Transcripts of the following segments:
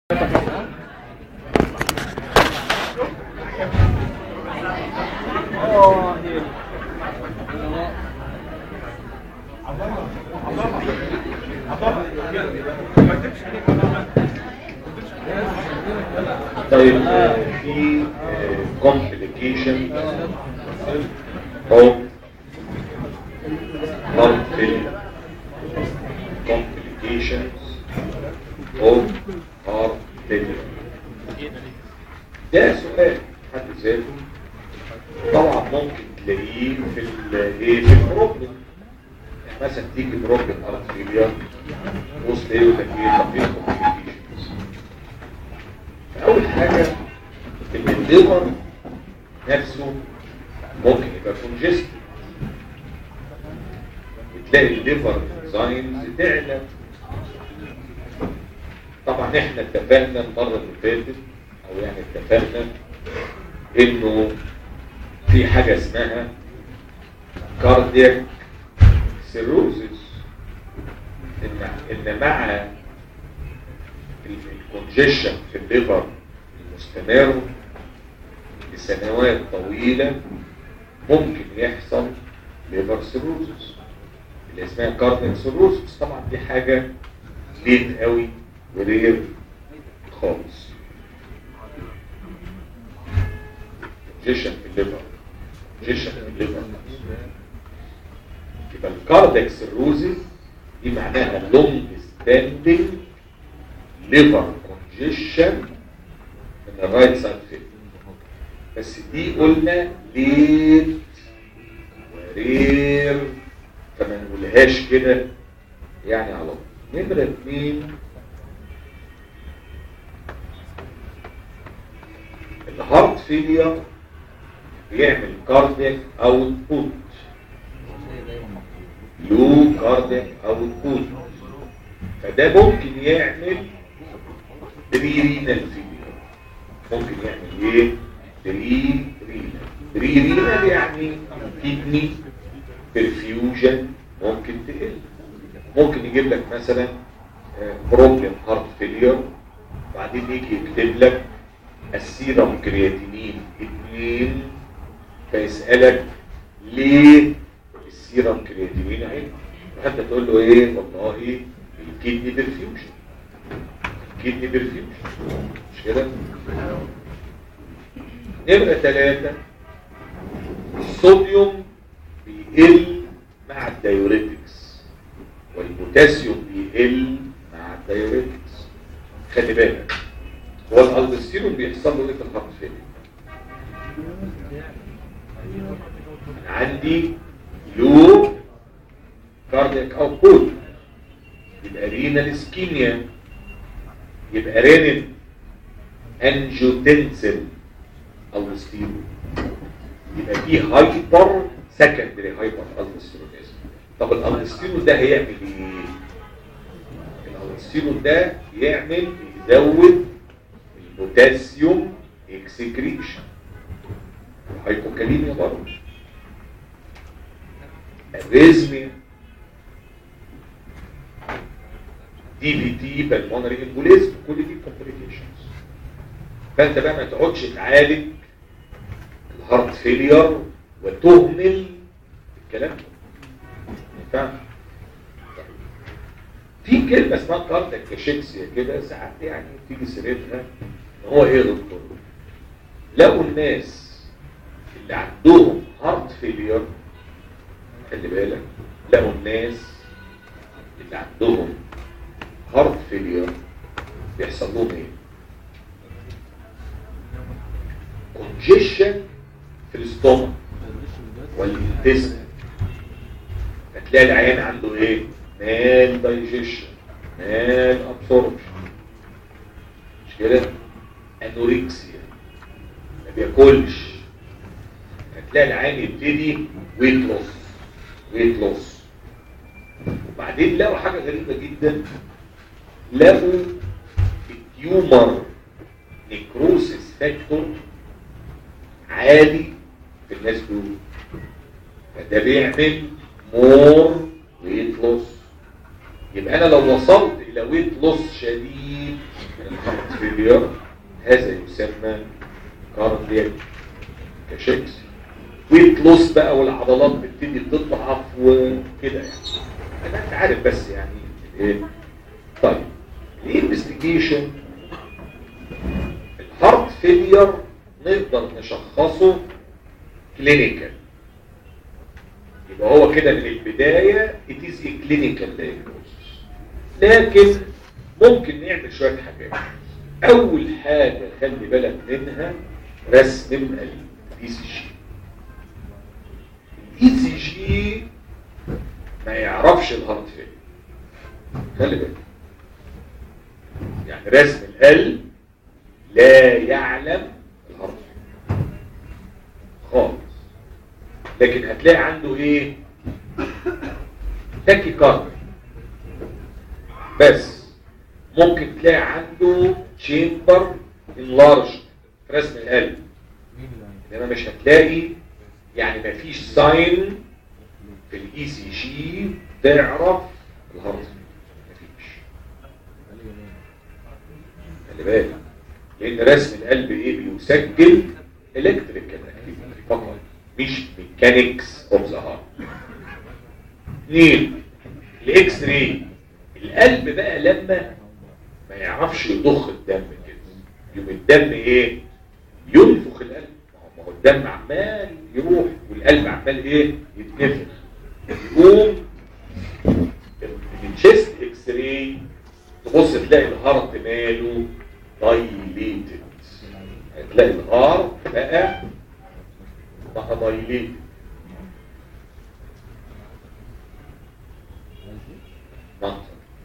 طيب آه، في complication of heart failure complications of heart failure ده سؤال حد ذاته طبعا ممكن تلاقيه في ال- ايه في البروبلم يعني مثلا تيجي بروبلم هارت فيلير بص ايه يقول لك ايه طب ايه complications اول حاجه ان الليفر نفسه ممكن يبقى كونجست بتلاقي الليفر انزيمز تعلى طبعا احنا اتفقنا المره اللي فاتت او يعني اتفقنا انه في حاجه اسمها كاردياك سيروزس ان ان مع الكونجيشن في الليفر المستمر لسنوات طويلة ممكن يحصل ليفر سيروزس اللي اسمها كاردياك سيروزس طبعا دي حاجة ليت قوي ورير خالص كونجيشن في الليفر كونجيشن في الليفر يبقى الكاردياك سيروزس دي معناها لونج ستاندنج ليفر كونجيشن من الرايت سايد فين بس دي قلنا ليت ورير فما نقولهاش كده يعني على طول نمرة اتنين الهارت فيلير بيعمل كاردياك اوتبوت لو كاردياك اوتبوت فده ممكن يعمل بري رينال فيلير ممكن يعمل ايه بري رينال بري رينال يعني كدني برفيوجن ممكن تقل ممكن يجيب لك مثلا بروبلم هارت فيلير بعدين يجي يكتب لك السيرم كرياتينين 2 فيسألك ليه السيرم كرياتينين عين فانت تقول له ايه والله الكدني برفيوجن كدني برفيوجن مش كده نمرة ثلاثة الصوديوم بيقل مع الدايوريتكس والبوتاسيوم بيقل مع الدايوريتكس خلي بالك هو الالدوستيرون بيحصل له ايه في الهارت فيلير عندي لو كاردياك اوتبوت يبقى رينال اسكيميا يبقى رينين انجيوتنسل الستيرون يبقى في هايبر سكندري هايبر الستيرونيزم طب الالستيرون ده هيعمل ايه الالستيرون ده يعمل يزود البوتاسيوم اكسكريشن هايبوكاليميا برضه الريزميا دي في تي بالمونري امبوليزم كل دي كومبليكيشنز فانت بقى ما تقعدش تعالج الهارت فيلير وتهمل الكلام ده ما ينفعش في كلمه اسمها كاردياك كاشيكسيا كده ساعات يعني تيجي سيرتها ان هو ايه يا دكتور لقوا الناس اللي عندهم هارت فيلير خلي بالك لقوا الناس اللي عندهم هارت فيلير بيحصل لهم ايه كونجيشن في الاستومك والانتستين فتلاقي العيان عنده ايه مال دايجيشن مال ابسوربشن مش كده انوركسيا ما بياكلش فتلاقي العيان يبتدي ويت لوس ويت لوس وبعدين لقوا حاجه غريبه جدا لقوا التيومر نيكروسيس فاكتور عالي في الناس دول فده بيعمل مور ويت لوس يبقى انا لو وصلت الى ويت لوس شديد من الهارت فيلير هذا يسمى كاردياك كشكس ويت لوس بقى والعضلات بتبتدي تضعف وكده يعني انا انت عارف بس يعني ايه طيب الانفستيجيشن الهارت فيلير نقدر نشخصه كلينيكال يبقى هو كده من البداية it is a clinical diagnosis لكن ممكن نعمل شوية حاجات أول حاجة خلي بالك منها رسم القلب الاي سي جي الاي سي جي ما يعرفش الهارت فين خلي بالك يعني رسم القلب لا يعلم الهارت فين خالص لكن هتلاقي عنده ايه تاكي كارد بس ممكن تلاقي عنده تشامبر انلارج في رسم القلب انما مش هتلاقي يعني مفيش ساين في الاي سي جي تعرف الهارت مفيش خلي بالك لان رسم القلب ايه بيسجل الكتريكال فقط مش ميكانيكس اوف ذا هارت اثنين الاكس راي القلب بقى لما ما يعرفش يضخ الدم كده يوم الدم ايه ينفخ القلب ما هو الدم عمال يروح والقلب عمال ايه يتنفخ يقوم الشيست اكس راي تبص تلاقي الهارت ماله دايليتد هتلاقي الهارت بقى بقى دايليتد منظر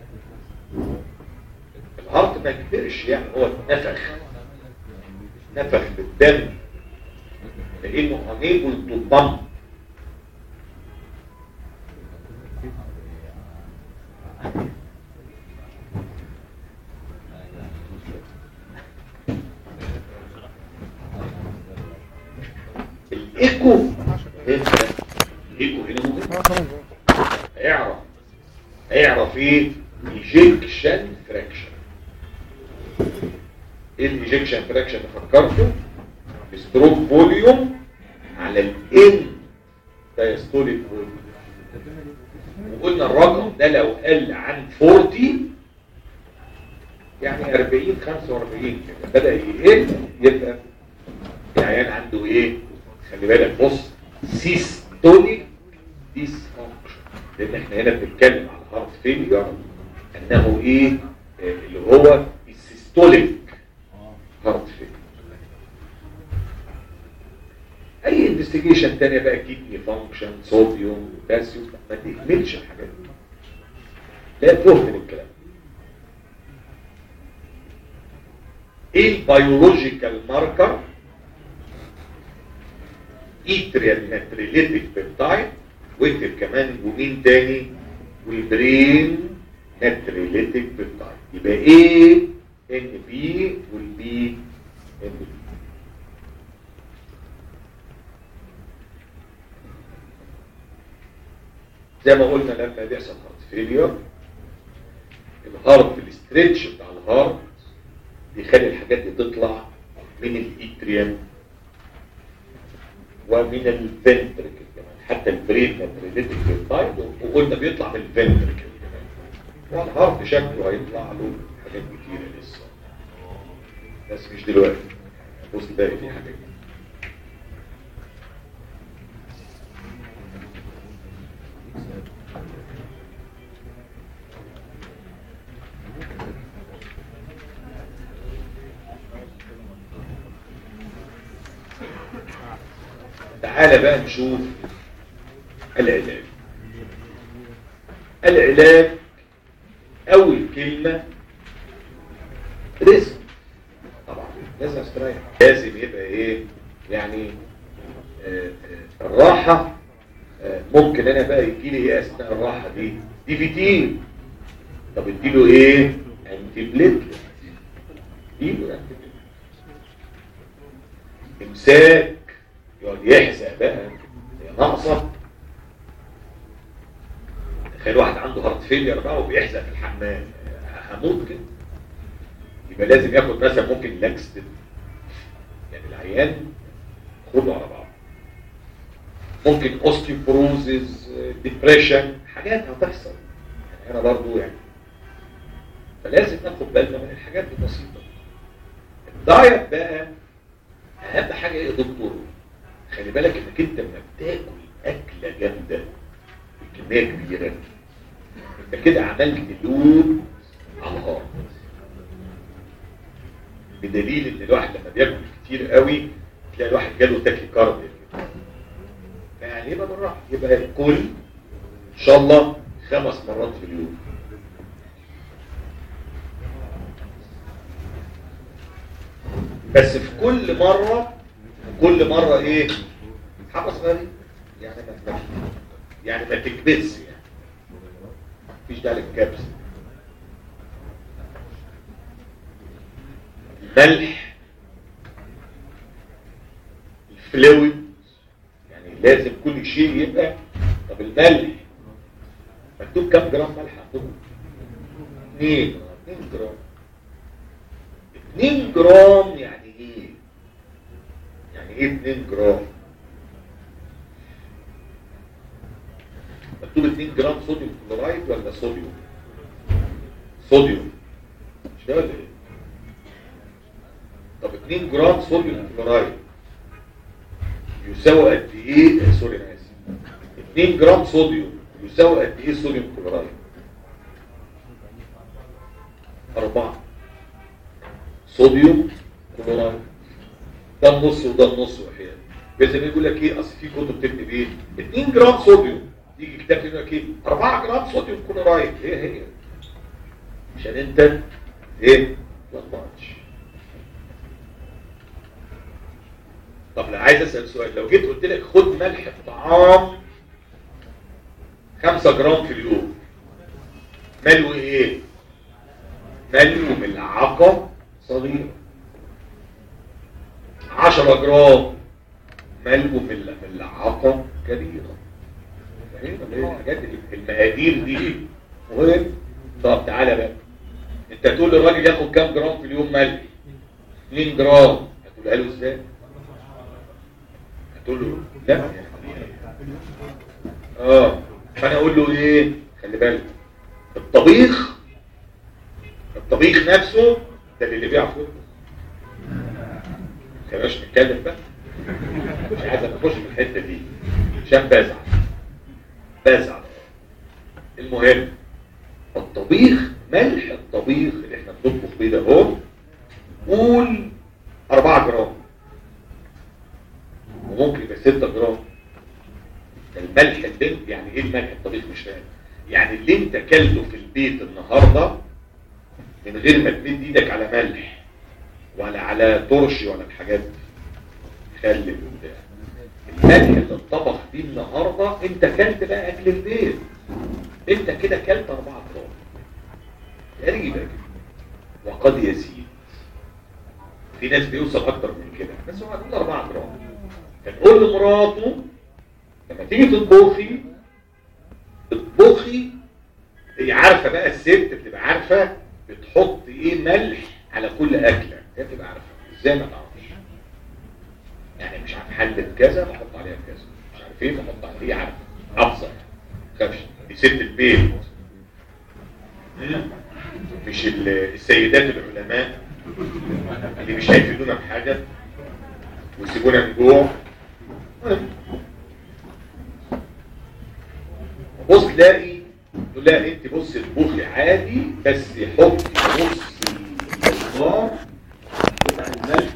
الهارت ما كبرش يعني هو اتنفخ نفخ بالدم لانه unable to pump الايكو هنا الايكو هنا مهم هيعرف هيعرف ايه ايجيكشن فراكشن ايه الايجيكشن فراكشن فكرته ستروك فوليوم على الان دايستوليك فوليوم وقلنا الرقم ده لو قل عن 40 يعني 40 45 كده بدا يقل يبقى العيان عنده ايه خلي بالك بص سيستوليك ديسفانكشن لان احنا هنا بنتكلم على هارت فيلير انه ايه آه، اللي هو السيستوليك هارت فيلير اي انفستيجيشن تانية بقى كيدني فانكشن صوديوم بوتاسيوم ما تهملش الحاجات دي لا تهمل الكلام ايه البيولوجيكال ماركر ايتريال ناتريليتيك بيبتايد واكتب كمان ومين تاني والبرين ناتريليتيك بيبتايد يبقى ايه ان بي والبي ان بي زي ما قلنا لما بيحصل هارت فيلير الهارت الاستريتش بتاع الهارت بيخلي الحاجات دي تطلع من الايتريم ومن الفنتركل كمان حتى البرين ناتريليتيك بيبتايد وقلنا بيطلع من الفنتركل كمان والهارت شكله هيطلع له حاجات كتيره لسه بس مش دلوقتي بص باقي في حاجات تعالى بقى نشوف العلاج العلاج اول كلمة رزق طبعا لازم استريح لازم يبقى ايه يعني آه آه الراحة آه ممكن انا بقى يجي لي ايه اثناء الراحة دي دي فيتين طب اديله ايه انتي بليتلت اديله انتي بليتلت امساك يقعد يحزق بقى هي ناقصه تخيل واحد عنده هارت فيلير بقى وبيحزق في الحمام هموت كده يبقى لازم ياخد مثلا ممكن لاكستيف يعني العيان خده على بعض ممكن اوستيوبروزز ديبريشن حاجات هتحصل يعني انا برضو يعني فلازم ناخد بالنا من الحاجات البسيطه الدايت بقى اهم حاجه ايه يا دكتور خلي بالك انك انت لما بتاكل اكله جامده بكميه كبيره انت كده عملت لود على الهارت بدليل ان الواحد لما بياكل كتير قوي تلاقي الواحد جاله تاكي كارديا يعني يبقى بالراحه يبقى الكل ان شاء الله خمس مرات في اليوم بس في كل مرة كل مرة ايه حاجة صغيرة يعني ما ما- يعني ما تكبس يعني مفيش داعي للكبس الملح الفلويد يعني لازم كل شيء يبقى طب الملح مكتوب كام جرام ملح عندكم؟ 2 2 جرام 2 جرام يعني ايه؟ يعني ايه 2 جرام؟ مكتوب 2 جرام صوديوم كلورايد ولا صوديوم؟ صوديوم مش ده ولا ايه؟ طب 2 جرام صوديوم كلورايد يساوي قد ايه؟ آه، سوري انا اسف 2 جرام صوديوم يساوي قد ايه صوديوم كلورايد؟ أربعة صوديوم كلورايد ده النص وده النص وحياتي بس يقول لك ايه اصل في كتب تكتب ايه 2 جرام صوديوم يجي كتاب يقول لك ايه 4 جرام صوديوم كلورايد ايه هي عشان انت ايه ما تلخبطش طب لا عايز اسال سؤال لو جيت قلت لك خد ملح الطعام 5 جرام في اليوم ملو ايه ملو ملعقه صغيره 10 جرام ملو مل- ملعقه كبيره فاهم ولا ايه الحاجات دي المقادير دي مهم طب تعالى بقى انت تقول للراجل ياخد كام جرام في اليوم ملح 2 جرام هتقولها له ازاي هتقول له لا يعني اه فانا اقول له ايه خلي بالك الطبيخ الطبيخ نفسه ده اللي بيعرف يطبخ خلاش نتكلم بقى مش عايز اخش في الحته دي عشان بزعل بزعل المهم الطبيخ ملح الطبيخ اللي احنا بنطبخ بيه ده اهو قول 4 جرام وممكن يبقى 6 جرام الملح اللي انت يعني ايه الملح الطبيخ مش فاهم يعني اللي انت كلته في البيت النهارده من غير ما تمد ايدك على ملح ولا على ترش ولا الحاجات دي خلي وبتاع الملح اللي اتطبخ بيه النهارده انت كلت بقى اكل البيت انت كده كلت 4 جرام تقريبا كده وقد يزيد في ناس بيوصل اكتر من كده بس هو هنقول 4 جرام فتقول لمراته لما تيجي تطبخي اطبخي هي عارفه بقى الست بتبقى عارفه بتحط ايه ملح على كل اكله هي بتبقى عارفه ازاي ما تعرفش يعني مش عارف حله كذا بحط عليها كذا مش عارف ايه بحط عليها هي عارفه حافظه خافش دي ست البيت مم؟ مش ال- السيدات العلماء اللي مش هيفيدونا بحاجه ويسيبونا من جوع المهم. بص تلاقي تقول لها انت بص اطبخي عادي بس حطي نص الخضار بتاع الملح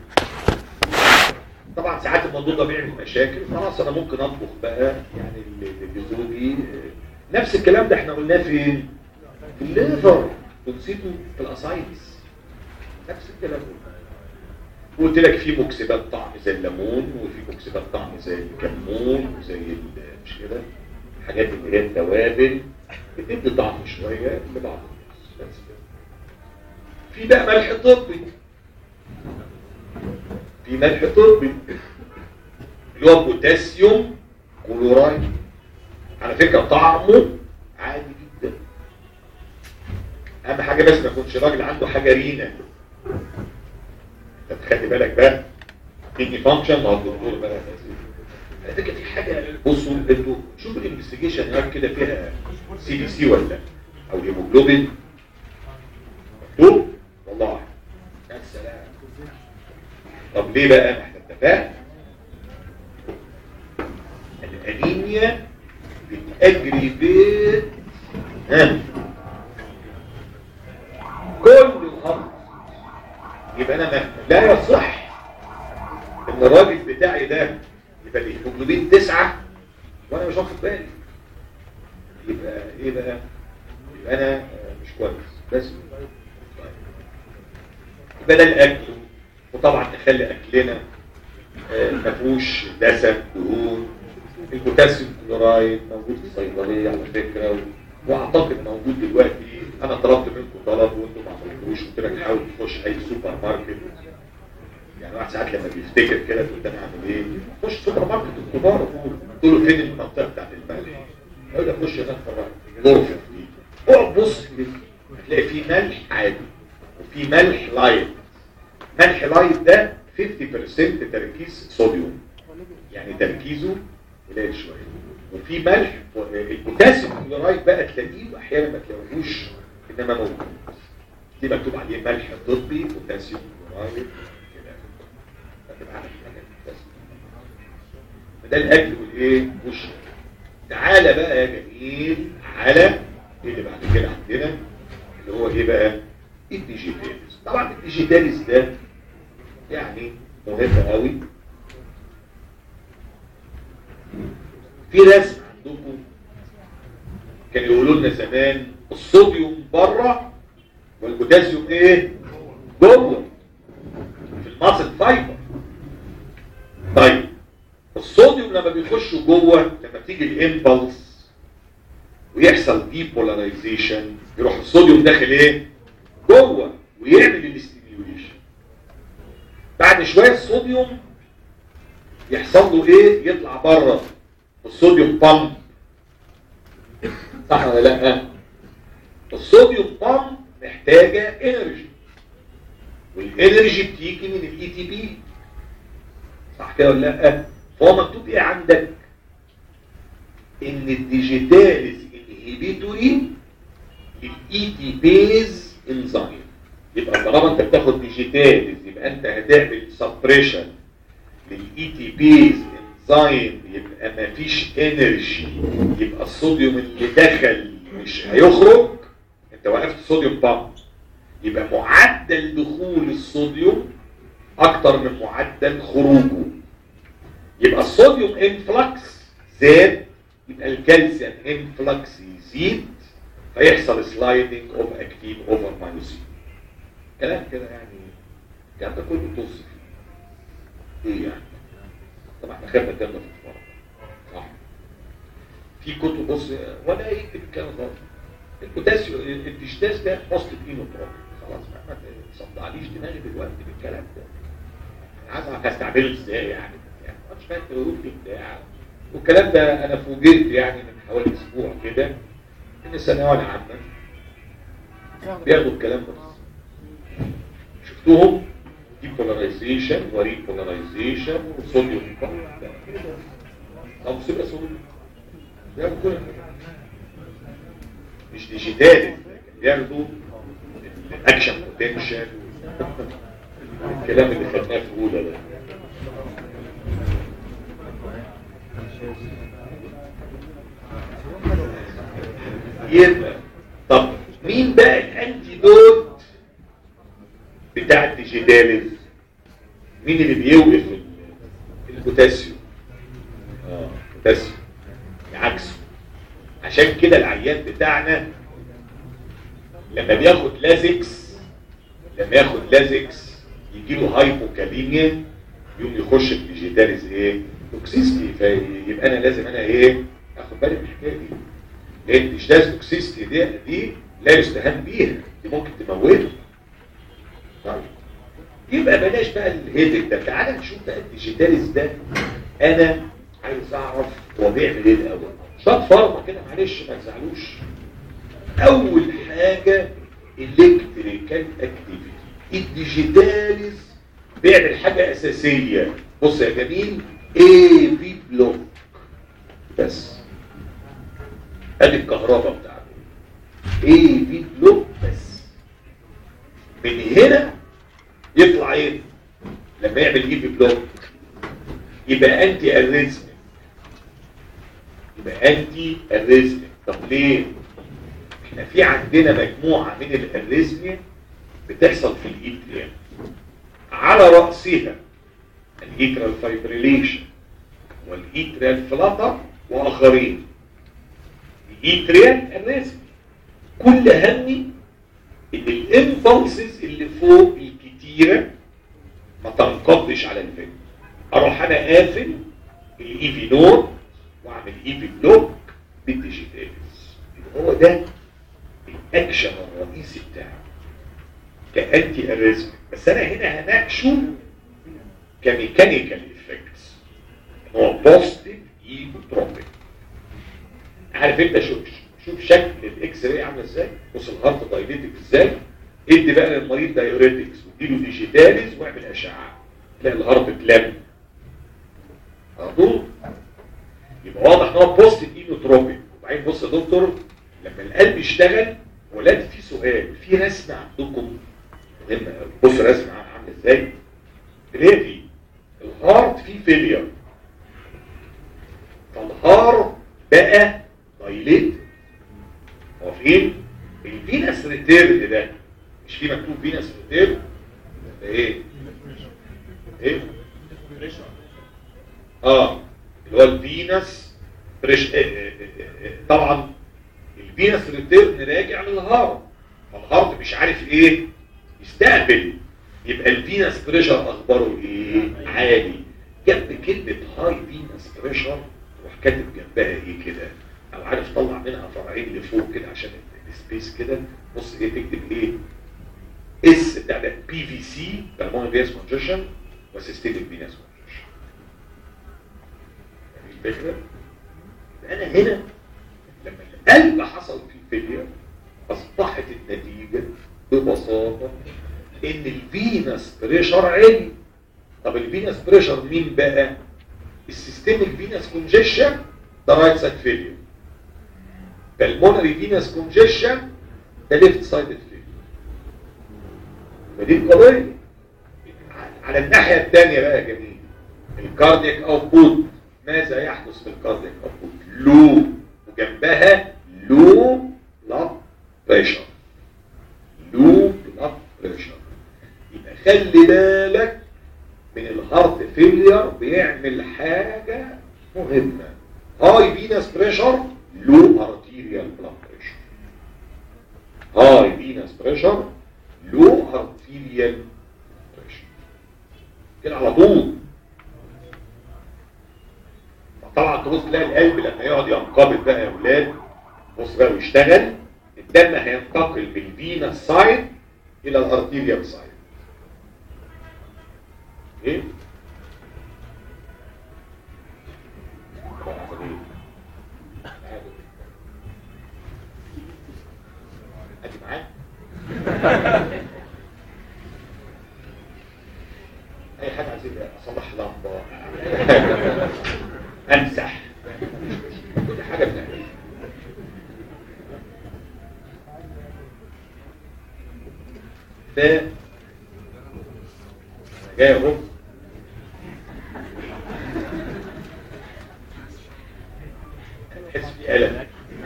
طبعا ساعات الموضوع ده بيعمل مشاكل خلاص انا ممكن اطبخ بقى يعني ل- لزوجي آه، نفس الكلام ده احنا قلناه فين؟ في الليفر ونسيته في الاسايتس نفس الكلام ده وقلت لك في مكسبات طعم زي الليمون وفي مكسبات طعم زي الكمون وزي ال- مش كده الحاجات اللي هي التوابل بتدي طعم شويه لبعض الناس بس كده. في بقى ملح طبي في ملح طبي اللي هو بوتاسيوم كلورايد على فكره طعمه عادي جدا اهم حاجه بس ما يكونش راجل عنده حاجه رينه طب خلي بالك بقى كدني فانكشن مع الدكتور بقى على فكره في حاجه بصوا انتوا شوفوا الانفستيجيشن هناك كده فيها سي بي سي ولا لا او هيموجلوبين مكتوب والله يا سلام طب ليه بقى ما احنا اتفقنا الانيميا بتأجري بيت ها كل الخمر يبقى انا ما لا يصح ان الراجل بتاعي ده يبقى الهيموجلوبين تسعة وانا مش واخد بالي يبقى ايه بقى يبقى انا آه، مش كويس بس طيب. يبقى ده الاكل وطبعا نخلي اكلنا آه، ما فيهوش دسم دهون البوتاسيوم كلورايد موجود في الصيدليه على فكره و... واعتقد موجود دلوقتي انا طلبت منكم طلب وانتم ما عملتوش قلت لك حاول تخش اي سوبر ماركت يعني واحد ساعات لما بيفتكر كده تقول ده انا اعمل ايه خش سوبر ماركت الكبار قول له فين المنطقه بتاعت الملح يقول لك خش هناك في الغرفه دي اقعد بص كده هتلاقي في ملح عادي وفي ملح لايت ملح لايت ده 50% تركيز صوديوم يعني تركيزه قليل شويه وفي ملح البوتاسيوم كلورايد بقى تلاقيه احيانا ما تلاقيهوش انما موجود دي مكتوب عليه ملح طبي بوتاسيوم كلورايد كده فتبقى عارف حاجه البوتاسيوم. فده الاكل والايه والشرب تعالى بقى يا جميل على ايه اللي بعد كده عندنا اللي هو ايه بقى الديجيتاليز طبعا الديجيتاليز ده يعني مهم قوي في رسم عندكم كان يقولوا لنا زمان الصوديوم بره والبوتاسيوم ايه جوه في الماسل فايبر طيب الصوديوم لما بيخش جوه لما تيجي الامبلس ويحصل ديبولاريزيشن يروح الصوديوم داخل ايه جوه ويعمل الاستيميوليشن بعد شويه الصوديوم يحصل له ايه يطلع بره الصوديوم بامب صح ولا لا الصوديوم بامب محتاجه انرجي والانرجي بتيجي من الاي تي بي صح كده ولا لا فهو مكتوب ايه عندك ان الديجيتاليز انهبيتوري الاي تي بيز انزيم يبقى طالما انت بتاخد ديجيتاليز يبقى انت هتعمل سبريشن للاي تي بيز انزيم يبقى ما فيش انرجي يبقى الصوديوم اللي دخل مش هيخرج انت وقفت الصوديوم بامب يبقى معدل دخول الصوديوم اكتر من معدل خروجه يبقى الصوديوم انفلكس زاد يبقى الكالسيوم انفلكس يزيد فيحصل سلايدنج اوف اكتيف اوفر مايوسين كلام كده يعني الكلام ده كله توصف ايه يعني طبعا احنا خدنا الكلام ده في الفرق صح في كتب بص ولا يكتب الكلام ده البوتاسيوم الديجيتاز ده وصل اينوتروبيك خلاص ما ما تصدعليش دماغي دلوقتي بالكلام ده انا عايز اعرف استعمله ازاي يعني يعني مش فاهم تقول لي بتاع والكلام ده انا فوجئت يعني من حوالي اسبوع كده ان الثانويه العامه بياخدوا الكلام ده شفتوهم ديبولاريزيشن وريبولاريزيشن وصوديوم طب سيبها صوديوم بياخدوا كل مش ديجيتالي بياخدوا الاكشن بوتنشال الكلام اللي خدناه في اولى ده يبقى طب مين بقى الانتيدوت بتاع الديجيتاليز مين اللي بيوقف ال- البوتاسيوم اه بوتاسيوم عكسه عشان كده العيان بتاعنا لما بياخد لازكس لما ياخد لازكس يجي له هايبوكاليميا يقوم يخش في ديجيتاليز ايه توكسيستي فيبقى انا لازم انا ايه اخد بالي من الحكايه دي لان الديجيتاليز توكسيستي دي دي لا يستهان بيها دي ممكن تموته طيب يبقى بلاش بقى الهيدك ده تعالى نشوف بقى الديجيتاليز ده انا عايز اعرف هو بيعمل ايه الاول شويه فرمه كده معلش ما تزعلوش اول حاجه الكتريكال اكتيفيتي الديجيتاليز بيعمل حاجة اساسية بص يا جميل اي في بلوك بس ادي الكهرباء بتاعته اي في بلوك بس من هنا يطلع ايه لما يعمل اي في بلوك يبقى انتي اريزمك يبقى انتي اريزمك طب ليه احنا في عندنا مجموعة من الاريزميا بتحصل في الايتريال على رأسها الايترال فايبريليشن والايترال فلاتر واخرين الايتريال اريزميا كل همي ان الامبulses اللي فوق الكتيرة ما تنقضش على الفيلم اروح انا قافل الاي في نود واعمل اي في بلوك بالديجيتالز هو ده الاكشن الرئيسي بتاعه كانتي اريزم بس انا هنا هناقشه كميكانيكال افكتس هو بوزيتيف ايجوتروبيك عارف انت شوف شوف شكل الاكس راي عامله ازاي بص الهارت دايليتك ازاي ادي بقى للمريض دايوريتكس واديله ديجيتاليز واعمل اشعه تلاقي الهارت اتلم على طول يبقى واضح ان هو بوزيتيف ايجوتروبيك وبعدين بص يا دكتور لما القلب يشتغل ولاد في سؤال في رسمه عندكم مهمه قوي بص الرسمه عامله ازاي تلاقي الهارت فيه فيلير فالهارت بقى دايليت هو فين الفينس ريتيرن ده مش في مكتوب فينس ريتيرن ده ايه ايه اه اللي هو الفينس بريش إيه إيه إيه طبعا الفينس ريتيرن راجع للهارت فالهارت مش عارف ايه يستقبل يبقى الفينس بريشر اخباره ايه عالي جنب كلمه هاي فينس بريشر تروح كاتب جنبها ايه كده او عارف طلع منها فرعين لفوق كده عشان السبيس كده بص ايه تكتب ايه اس بتاع ده بي في سي بالمونري فينس كونجيشن وسيستميك فينس كونجيشن الفكره انا هنا لما القلب حصل فيه فيلير اصبحت النتيجه ببساطه ان الفينس بريشر عالي طب الفينس بريشر مين بقى السيستميك فينس كونجيشن ده رايت سايد فيلير بالمونري فينس كونجيشن ده ليفت سايد فيلير ودي القضيه على الناحيه الثانيه بقى يا جميل الكاردياك اوتبوت ماذا يحدث في الكاردياك اوتبوت لو وجنبها لو بلاد بريشر لو بلاد بريشر يبقى خلي بالك من الهارت فيلير بيعمل حاجة مهمة هاي فينس بريشر لو ارتيريال بلاد بريشر هاي فينس بريشر لو ارتيريال بريشر كده على طول طبعا تبص تلاقي القلب لما يقعد ينقبض بقى يا اولاد بص بقى ويشتغل الدم هينتقل من الفينا سايد الى الارتيريال سايد ايه ادي معاه اي حاجه عايزين اصلح لمبه امسح كل حاجه بنعملها ف جاي اهو تحس في الم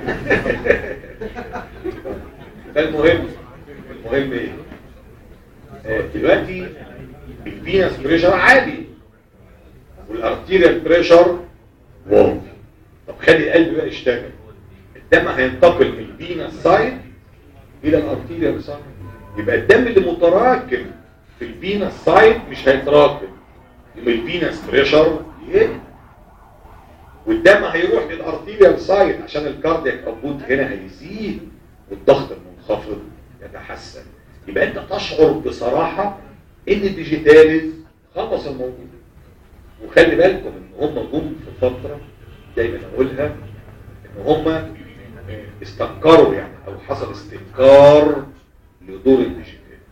فالمهم المهم ايه آه، دلوقتي الفينس بريشر عالي والارتيريال بريشر واطي طب خلي القلب بقى يشتغل الدم هينتقل من الفينس سايد الى الارتيريال سايد يبقى الدم اللي متراكم في الفينس سايد مش هيتراكم يبقى الفينس بريشر يقل والدم هيروح للارتيريال سايد عشان الكاردياك اوتبوت هنا هيزيد والضغط المنخفض يتحسن يبقى انت تشعر بصراحه ان الديجيتاليز خلص الموضوع وخلي بالكم ان هم جم في فتره دايما اقولها ان هم استنكروا يعني او حصل استنكار لدور الديجيتاليز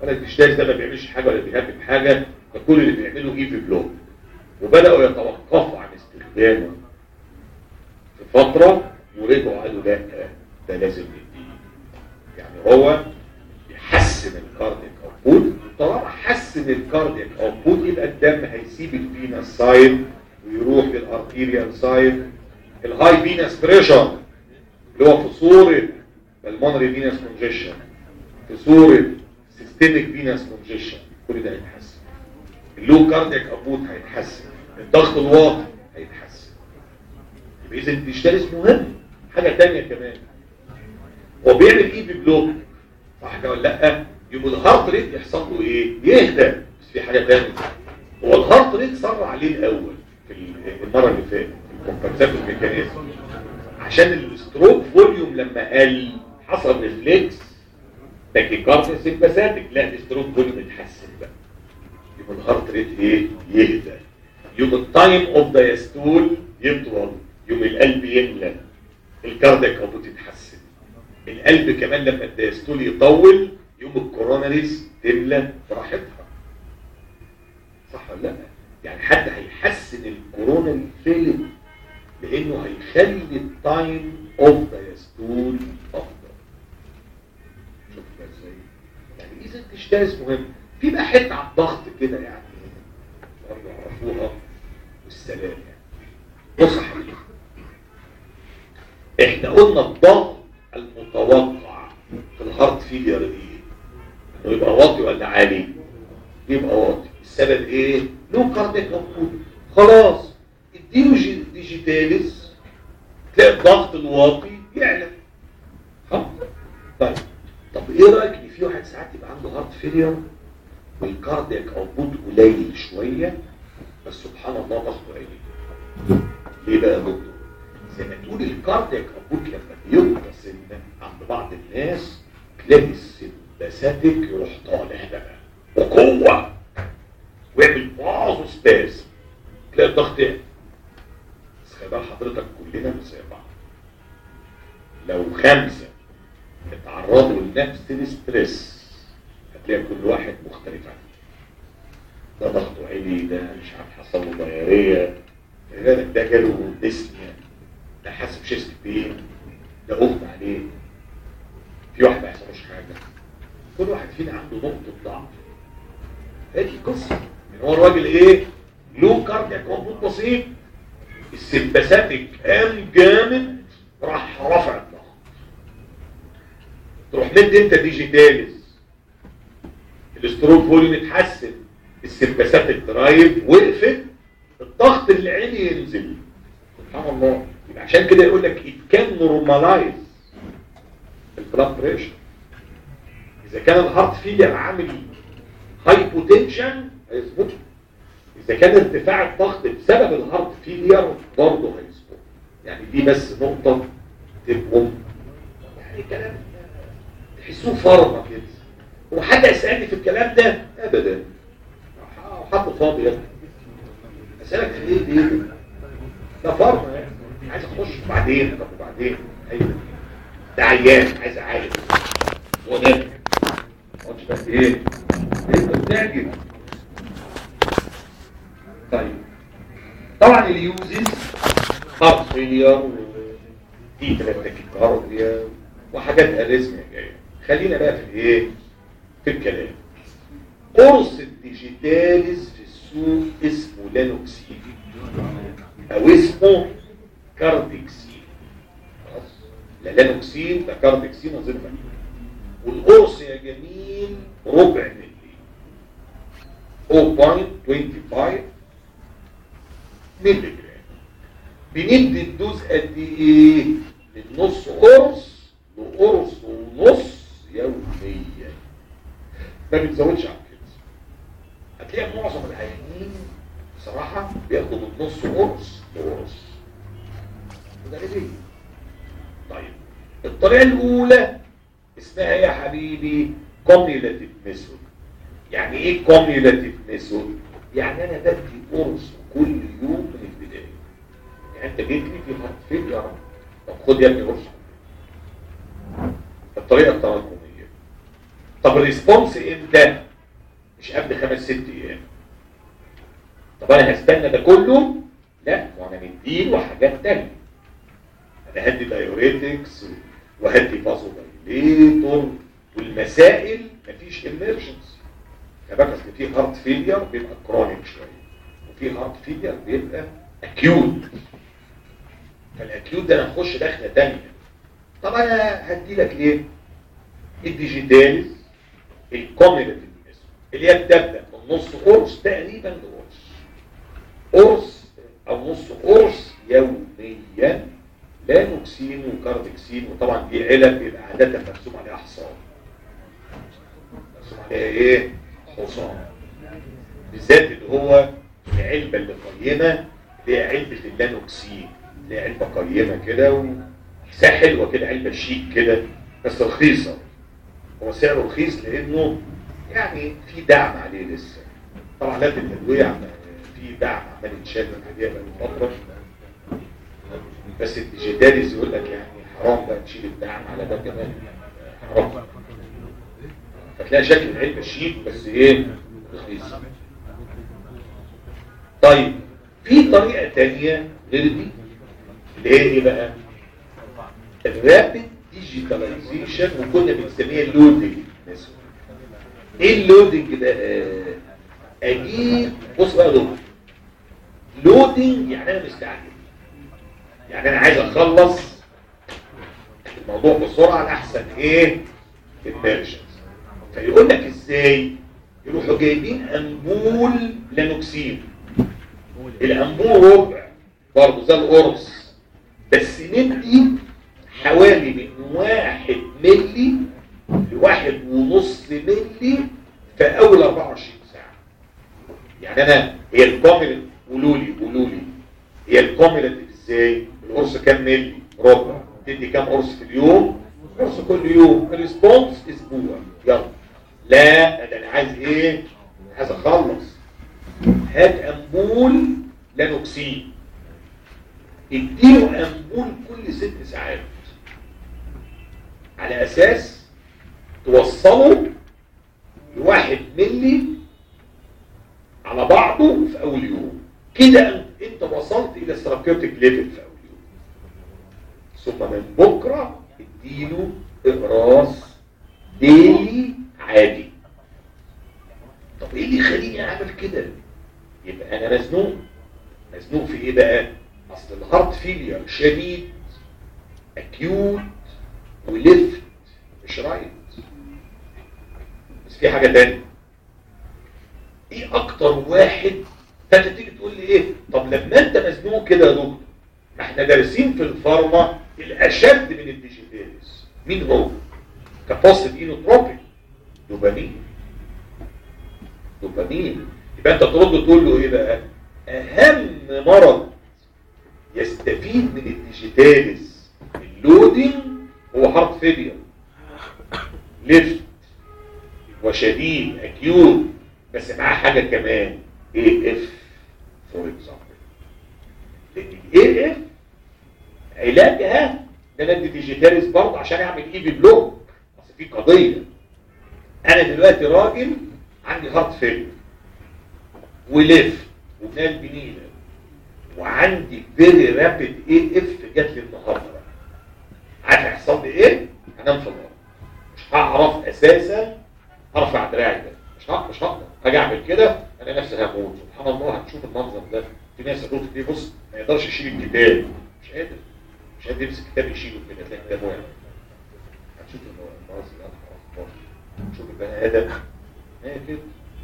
ولا الديجيتاليز ده ما بيعملش حاجه ولا بيهبب حاجه ده كل اللي بيعمله ايفي بلوك وبداوا يتوقفوا عن استخدامه في فتره ورجعوا قالوا لا ده لازم نديه يعني هو يحسن الكاردياك اوتبوت طالما حسن الكاردياك اوتبوت يبقى الدم هيسيب الفينا سايد ويروح للارتيريال سايد الهاي فينس بريشر اللي هو في صوره المونري فينس كونجيشن في صوره سيستميك فينس كونجيشن كل ده هيتحسن اللو كاردياك اوتبوت هيتحسن الضغط الواطي هيتحسن يبقى اذا الديجيتاليز مهم حاجه ثانيه كمان هو بيعمل ايه ببلوك صح كده ولا لا يبقى الهارت ريت يحصل له ايه يهدى بس في حاجه ثانيه هو الهارت ريت سرع عليه الاول في المره اللي فاتت في الكومبنساتور ميكانيزم عشان الستروك فوليوم لما قل حصل ريفلكس تاكيكارديا سيمباثيك لا الستروك فوليوم اتحسن بقى يبقى الهارت ريت ايه يهدى يوم التايم اوف دايستول يطول يوم القلب يملى الكاردياك اوتبوت يتحسن القلب كمان لما الدايستول يطول يوم الكوروناريز تملى براحتها صح ولا لا يعني حد هيحسن الكوروناري فيلم لانه هيخلي التايم اوف دايستول افضل شوف بقى ازاي يعني اذا تشتغل مهم في بقى حته على الضغط كده يعني برضه يعرفوها والسلام يعني بص يا حبيبي احنا قلنا الضغط المتوقع في الهارت فيلير ايه انه يبقى واطي ولا عالي يبقى واطي السبب ايه لو كاردياك اوتبوت خلاص اديله جي- ديجيتاليز تلاقي الضغط الواطي يعلى ها طيب طب ايه رايك ان في واحد ساعات يبقى عنده هارت فيلير والكاردياك اوتبوت قليل شويه بس سبحان الله ضغطه عالي ليه بقى يا دكتور زي ما تقول الكاردياك اوتبوت لما بينقص إن عند بعض الناس تلاقي السمباثيك يروح طالع بقى وقوه ويعمل بعض سباس تلاقي الضغط يعلى بس خلي بال حضرتك كلنا مش زي بعض لو خمسه اتعرضوا لنفس الستريس هتلاقي كل واحد مختلف عنه ده ضغطه عالي ده مش عارف حصل له ضياريه ده ده جاله ديسنيا ده حاسس بشيست بين ده اغمى عليه في واحد ما يحصلوش حاجه كل واحد فينا عنده نقطه ضعف هذه قصه يعني هو الراجل ايه له كاردياك مضبوط بسيط السمباثيك قام جامد راح رفع الضغط تروح مد انت ديجيتاليز الاستروك فوليوم اتحسن السمباثيك درايف وقفت الضغط اللي عالي ينزل سبحان الله يبقى عشان كده يقول لك it can normalize البلاد بريشر اذا كان الهارت فيلير عامل هايبوتنشن هيظبط اذا كان ارتفاع الضغط بسبب الهارت فيلير برضه هيظبط يعني دي بس نقطه تبقوا يعني كلام تحسوه فرمه كده هو حد يسالني في الكلام ده ابدا حد فاضي يا ابني اسالك في ايه دي ده فرمه يعني عايز اخش بعدين طب وبعدين ايوه ده عيان عايز اعالج هو ده ما قلتش بس ايه انت بتعجب طيب طبعا اليوزز هارت فيلير دي تاكيكارديا وحاجات اريزميا جايه خلينا بقى في الايه في الكلام قرص الديجيتاليز في السوق اسمه لانوكسين او اسمه كاردكسين خلاص لا لانوكسين ده كاردكسين وظيفه والقرص يا جميل ربع ملي 0.25 ملي جرام بندي الدوز قد ايه من نص قرص لقرص ونص يوميا ما بنزودش عن كده هتلاقي معظم العيانين بصراحة بياخدوا من نص قرص لقرص وده ليه طيب الطريقة الأولى اسمها يا حبيبي كوميولاتيف ميثود يعني ايه كوميولاتيف ميثود؟ يعني انا بدي قرص كل يوم من البداية يعني انت جيت لي في هارت فيلير طب خد يا ابني قرص الطريقة التراكمية طب الريسبونس امتى مش قبل خمس ست ايام طب انا هستنى ده كله لا ما انا مديله حاجات تانية انا هدي دايوريتكس وهدي فازو دايليتور والمسائل مفيش امرجنسي خلي بالك اصل في هارت فيلير بيبقى كرونيك شويه وفي هارت فيلير بيبقى اكيوت فالاكيوت ده انا هخش داخله تانية طب انا هدي لك ايه الديجيتالز الكوميدي اللي هي بتبدا من نص قرص تقريبا لقرص قرص او نص قرص يوميا لانوكسين وكاردكسين وطبعا دي علب بيبقى عاده مرسوم عليها حصان مرسوم عليها ايه حصان بالذات اللي هو العلبه اللي قيمه اللي هي علبه اللانوكسين اللي هي علبه قيمه كده وحسها حلوه كده علبه شيك كده بس رخيصه هو سعره رخيص لانه يعني في دعم عليه لسه طبعا لازم الادويه عم في دعم عمال يتشال من عليها بقى فتره بس الديجيتاليز يقول لك يعني حرام بقى تشيل الدعم على ده كمان حرام فتلاقي شكل العلبه شيك بس ايه رخيص طيب في طريقه ثانيه غير دي اللي هي ايه بقى الرابid ديجيتاليزيشن وكنا بنسميها اللودنج ايه اللودنج ده آه، اجيب بص بقى لودنج لودنج يعني انا مستعجل يعني انا عايز اخلص الموضوع بسرعه احسن ايه البيرشنز فيقول لك ازاي يروحوا جايبين انبول لانوكسين الانبول ربع برضه زي القرص بس ندي حوالي من واحد ملي لواحد ونص ملي في اول 24 ساعة يعني انا هي الكوميلنت قولوا لي قولوا لي هي الكوميلنت ازاي القرص كام ملي ربع تدي كام قرص في اليوم قرص كل يوم الريسبونس اسبوع يلا لا ده انا عايز ايه عايز اخلص هات انبول لانوكسين اديله انبول كل ست ساعات على اساس توصله لواحد ملي على بعضه في اول يوم كده انت وصلت الى الثيرابيوتيك ليفل في اول يوم ثم من بكره اديله اقراص ديلي عادي طب ايه اللي يخليني اعمل كده يبقى انا مزنوق مزنوق في ايه بقى اصل الهارت فيلير شديد اكيوت وليفت مش رايت بس في حاجه تانية ايه اكتر واحد فانت تيجي تقول لي ايه طب لما انت مزنوق كده يا دكتور ما احنا دارسين في الفارما الاشد من الديجيتاليز مين هو كبوستيف اينوتروبيك دوبامين دوبامين يبقى انت ترد تقول له ايه بقى اهم مرض يستفيد من الديجيتاليز اللودنج هو هارت فيلير ليفت وشديد اكيوت بس معاه حاجه كمان اي اف فور اكزامبل لان الاي اف علاجها ان انا ادي ديجيتاليز برضه عشان اعمل اي بي بلوك اصل في قضيه انا دلوقتي راجل عندي هارت فيلير وليفت وبنال بنيله وعندي فيري رابيد اي اف جات لي النهارده عارف هيحصل لي ايه؟ هنام في الارض مش هعرف اساسا ارفع دراعي ده مش هقدر مش هقدر اجي اعمل كده انا نفسي هموت سبحان الله هتشوف المنظر ده في ناس قالوا لي بص ما يقدرش يشيل الكتاب مش قادر مش قادر يمسك كتاب يشيله كده تلاقي كتاب واقع هتشوف المنظر ده شوف البني ادم ايه كده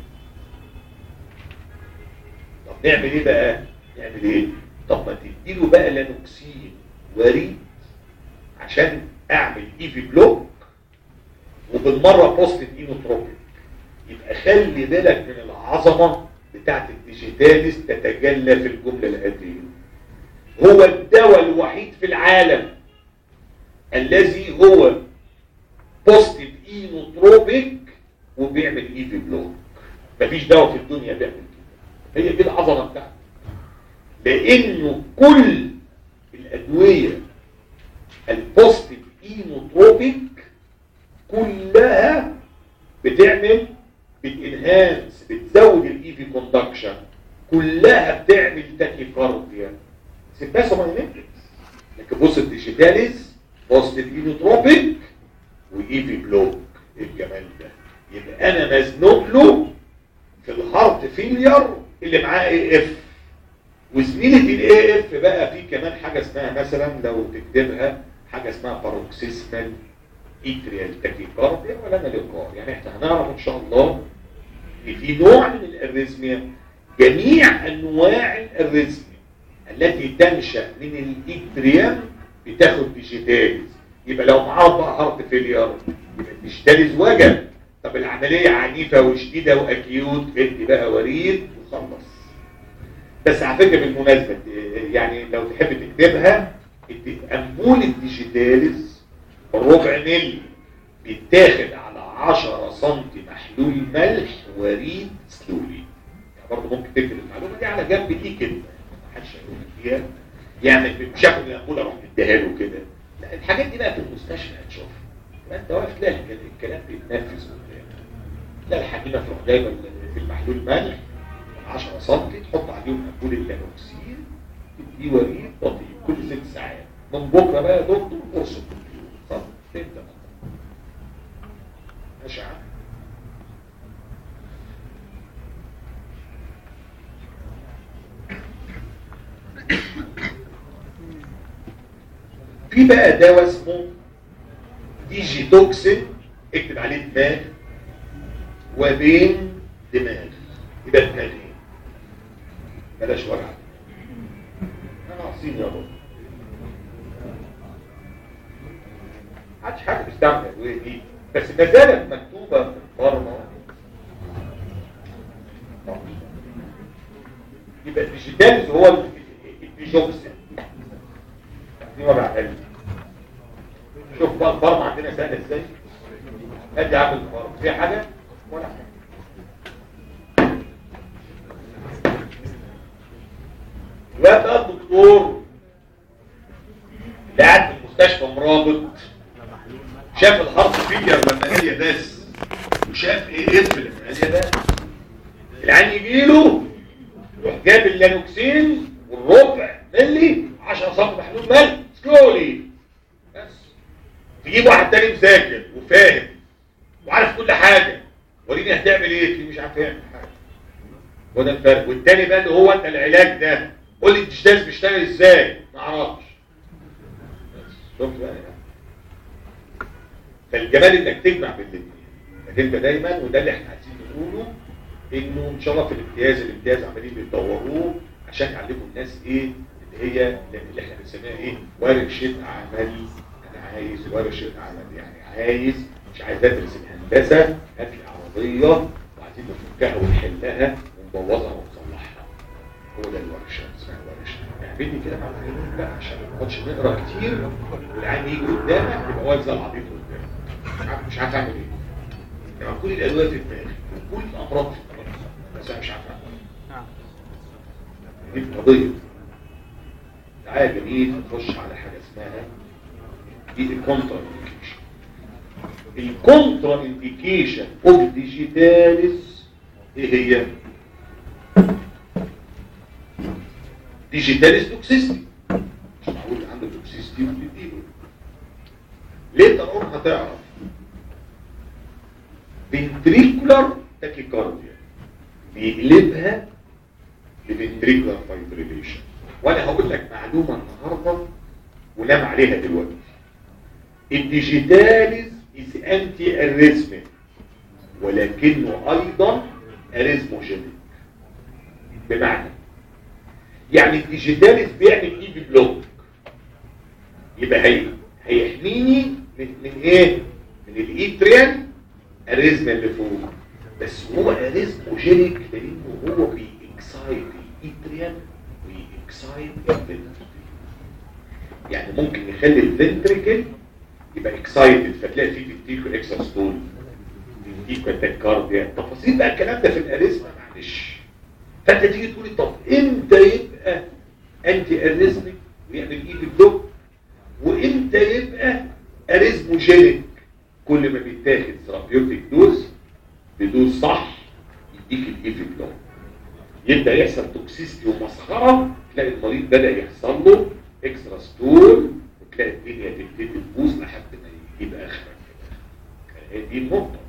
طب نعمل ايه بقى نعمل ايه طب ما تديله بقى لانوكسين وريد عشان اعمل ايفي بلوك وبالمره بوستيف اينوتروبيك يبقى خلي بالك من العظمه بتاعت الديجيتاليز تتجلى في الجمله الاتيه هو الدواء الوحيد في العالم الذي هو بوستيف اينوتروبيك وبيعمل ايفي بلوك مفيش دواء في الدنيا بيعمل كده هي دي العظمه بتاعته لانه كل الادويه البوستيف اينوتروبيك كلها بتعمل بتنهانس بتزود الاي في كوندكشن كلها بتعمل تاكيكارديا سيمباسومايمتريكس لكن بص الديجيتاليز بوزيتيف اينوتروبيك واي في بلوك ايه الجمال ده يبقى انا مزنوق له في الهارت فيلير اللي معاه اي اف وزميله الاي اف بقى في كمان حاجه اسمها مثلا لو تكتبها حاجه اسمها باروكسيسمال ايتريال تاكيكارديا ولا انا لقاء يعني احنا هنعرف ان شاء الله ان في نوع من الاريزميا جميع انواع الاريزميا التي تنشا من الايتريم بتاخد ديجيتاليز يبقى لو معاهم بقى هارت فيلير يبقى الديجيتاليز وجب طب العمليه عنيفه وشديده واكيوت ادي بقى وريد وخلص بس على فكره بالمناسبه يعني لو تحب تكتبها امبول الديجيتاليز ربع ملي بيتاخد على 10 سم محلول ملح وريد سلولي يعني برضه ممكن تكتب المعلومه دي على جنب دي كده محدش هيقول فيها يعني مش هاخد الامبوله اروح مديها له كده لا الحاجات دي بقى في المستشفى هتشوفها انت واقف تلاقي الكلام بيتنفذ قدامك لا الحكيمه تروح جايبه في المحلول ملح 10 سم تحط عليهم امبول اللانوكسين تديه وريد بطيء كل ست ساعات من بكره بقى يا دكتور قرص الدكتور طب انت ماشي عم في بقى دواء اسمه ديجي توكسين اكتب عليه دماغ وبين دماغ يبقى دماغين بلاش وجع انا عصير يا بابا محدش حد بيستعمل الادويه دي بس ما زالت مكتوبه في الفارما يبقى الديجيتالز هو الديجوكسين دي وجع قلب شوف بقى الفارما عندنا سهله ازاي ادي عامل الفارما في حاجه ولا حاجه دلوقتي بقى الدكتور اللي قاعد في المستشفى مرابط شاف الهارت فيلير لما هي بس وشاف ايه اف لما هي بس العين يجي له يروح جاب اللانوكسين والربع ملي 10 سم محلول ملح سلولي بس تجيب واحد تاني مذاكر وفاهم وعارف كل حاجه وريني هتعمل ايه تلاقيه مش عارف يعمل حاجه وده الفرق والتاني بقى اللي هو انت العلاج ده قول لي الديجيتالز بيشتغل ازاي ما اعرفش شفت بقى فالجمال انك تجمع بين الاثنين انك انت دايما وده اللي احنا عايزين نقوله انه ان شاء الله في الامتياز الامتياز عمالين بيدوروه عشان يعلموا الناس ايه اللي هي اللي احنا بنسميها ايه ورشه عمل انا عايز ورشه عمل يعني عايز مش عايز ادرس الهندسه هات لي عربيه وعايزين نفكها ونحلها ونبوظها ونصلحها هو ده الورشه اسمها ورشه اعملي كده مع العيال بقى عشان ما نقعدش نقرا كتير والعيال يجي قدامك يبقى واقف زي العبيط قدامك مش عارف مش عارف اعمل ايه يعني كل الادويه في دماغي وكل الامراض في دماغي بس انا مش عارف اعمل ايه دي القضيه تعالى جميل نخش على حاجه اسمها دي الكونترا انديكيشن الكونترا انديكيشن اوف ديجيتاليس ايه هي ديجيتاليس توكسيستي مش معقول عنده توكسيستي وتديله ليه تقوم هتعرف ventricular tachycardia بيقلبها لventricular fibrillation وانا هقول لك معلومه النهارده ونام عليها دلوقتي الديجيتاليز از انتي اريزميك ولكنه ايضا اريزموجينيك بمعنى يعني الديجيتاليز بيعمل ايدي بلوك يبقى هي هيحميني من, من ايه من الايتريان اريزما اللي فوق بس هو اريزموجينيك لانه هو بيكسايد الايتريان ويكسايد الفنتريكل يعني ممكن يخلي الفنتريكل يبقى اكسايتد فتلاقي فيه فينتيكو اكساستول فينتيكو تاكارديا تفاصيل بقى الكلام ده في الاريزما معلش فانت تيجي تقولي طب امتى يبقى انتي اريزميك ويعمل ايد بلوك وامتى يبقى اريزموجينيك كل ما بيتاخد ثيرابيوتيك دوز بدوز صح يديك الايفي بلون يبدا يحصل توكسيستي ومسخره تلاقي المريض بدا يحصل له اكسترا ستول وتلاقي الدنيا تبتدي تبوظ لحد ما يجيب اخرك هي دي النقطه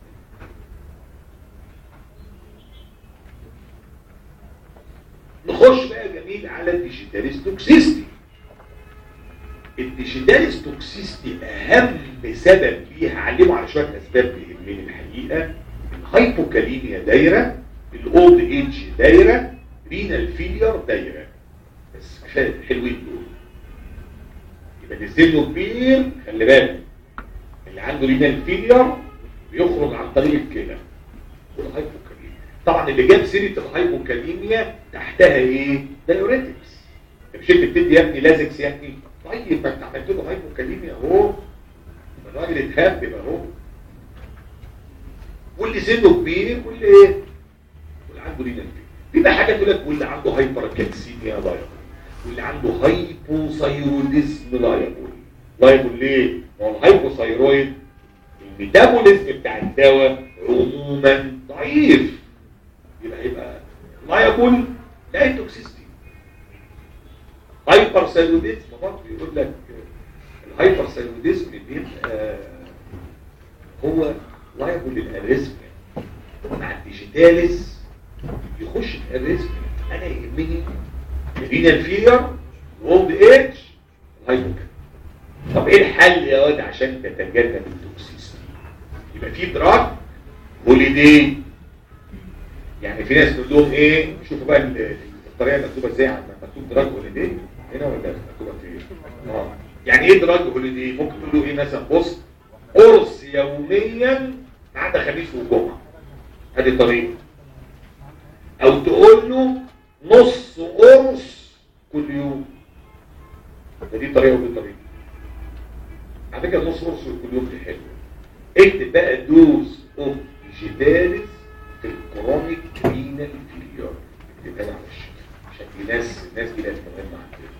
نخش بقى جميل على الديجيتاليز توكسيستي الديجيتاليز توكسيستي اهم سبب ليها علموا على شويه اسباب بيهمني الحقيقه الهايبوكاليميا دايره الاولد ايج دايره رينال فيلير دايره بس كفايه حلوين دول يبقى اللي سنه كبير خلي بالك اللي عنده رينال فيلير بيخرج عن طريق الكلى والهايبوكاليميا طبعا اللي جاب سيره الهايبوكاليميا تحتها ايه دايوريتكس مش انت بتدي يا ابني لازكس يا ابني طيب ما انت عملت له هايبوكاليميا اهو الراجل اتهبب اهو واللي سنه كبير واللي ايه واللي عنده رينال في بقى حاجه تقول لك واللي عنده هايبر كالسيميا لايبل واللي عنده هايبوثايروديزم لايبل لايبل ليه؟ ما هو الهايبوثايرويد الميتابوليزم بتاع الدواء عموما ضعيف يبقى يبقى لايبل لا توكسيستي هايبر سيلوديزم برضه يقول لك الهايبر سيلوديزم بيبقى هو لايبل للاريزم مع الديجيتاليز يخش في الاريزم انا يهمني الرينال فيلر اولد ايج الهايبوكال طب ايه الحل يا واد عشان تتجنب التوكسيستي يبقى في دراج هوليدي يعني في ناس تقول لهم ايه شوفوا بقى الطريقه المكتوبه ازاي عم مكتوب دراج هوليدي هنا ولا مكتوبه فين اه يعني ايه دراج هوليدي ممكن تقول له ايه مثلا بص قرص يوميا ما عدا خميس وجمعه ادي طريقه او تقول له نص قرص كل يوم دي طريقه ودي طريقه على فكره نص قرص كل يوم دي حلوه اكتب بقى دوز اوف جدالس في الكرونيك رينال فيلير اكتبها على الشكل عشان دي ناس الناس دي ناس مهمه عندنا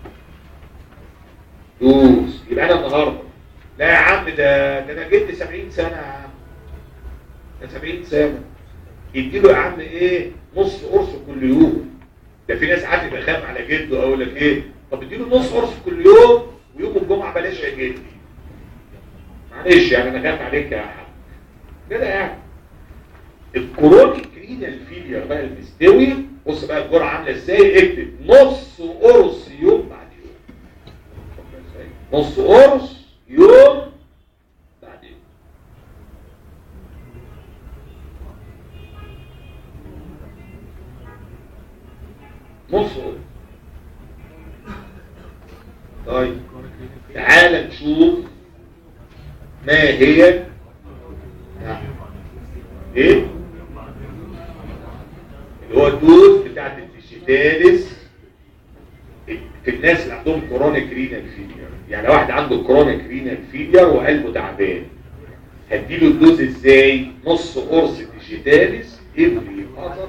دوز يبقى انا النهارده لا يا عم ده ده انا جبت 70 سنه يا عم ده 70 سنه اديله يا عم ايه نص قرص كل يوم ده في ناس عادي بخاف على جده اقول لك ايه طب اديله نص قرص كل يوم ويوم الجمعه بلاش يا جدي معلش يعني انا خايف عليك يا حاج كده يعني الكرونيك رينال فيلير بقى المستوي بص بقى الجرعه عامله ازاي اكتب نص قرص يوم بعد يوم نص قرص يوم بعد يوم نص قرص طيب تعال نشوف ما هي ايه اللي هو الدوز بتاعت الديجيتاليس في الناس اللي عندهم كرونيك رينال فيلير يعني واحد عنده كرونيك رينال فيلير وقلبه تعبان هديله الدوز ازاي نص قرص ديجيتاليس افري اذر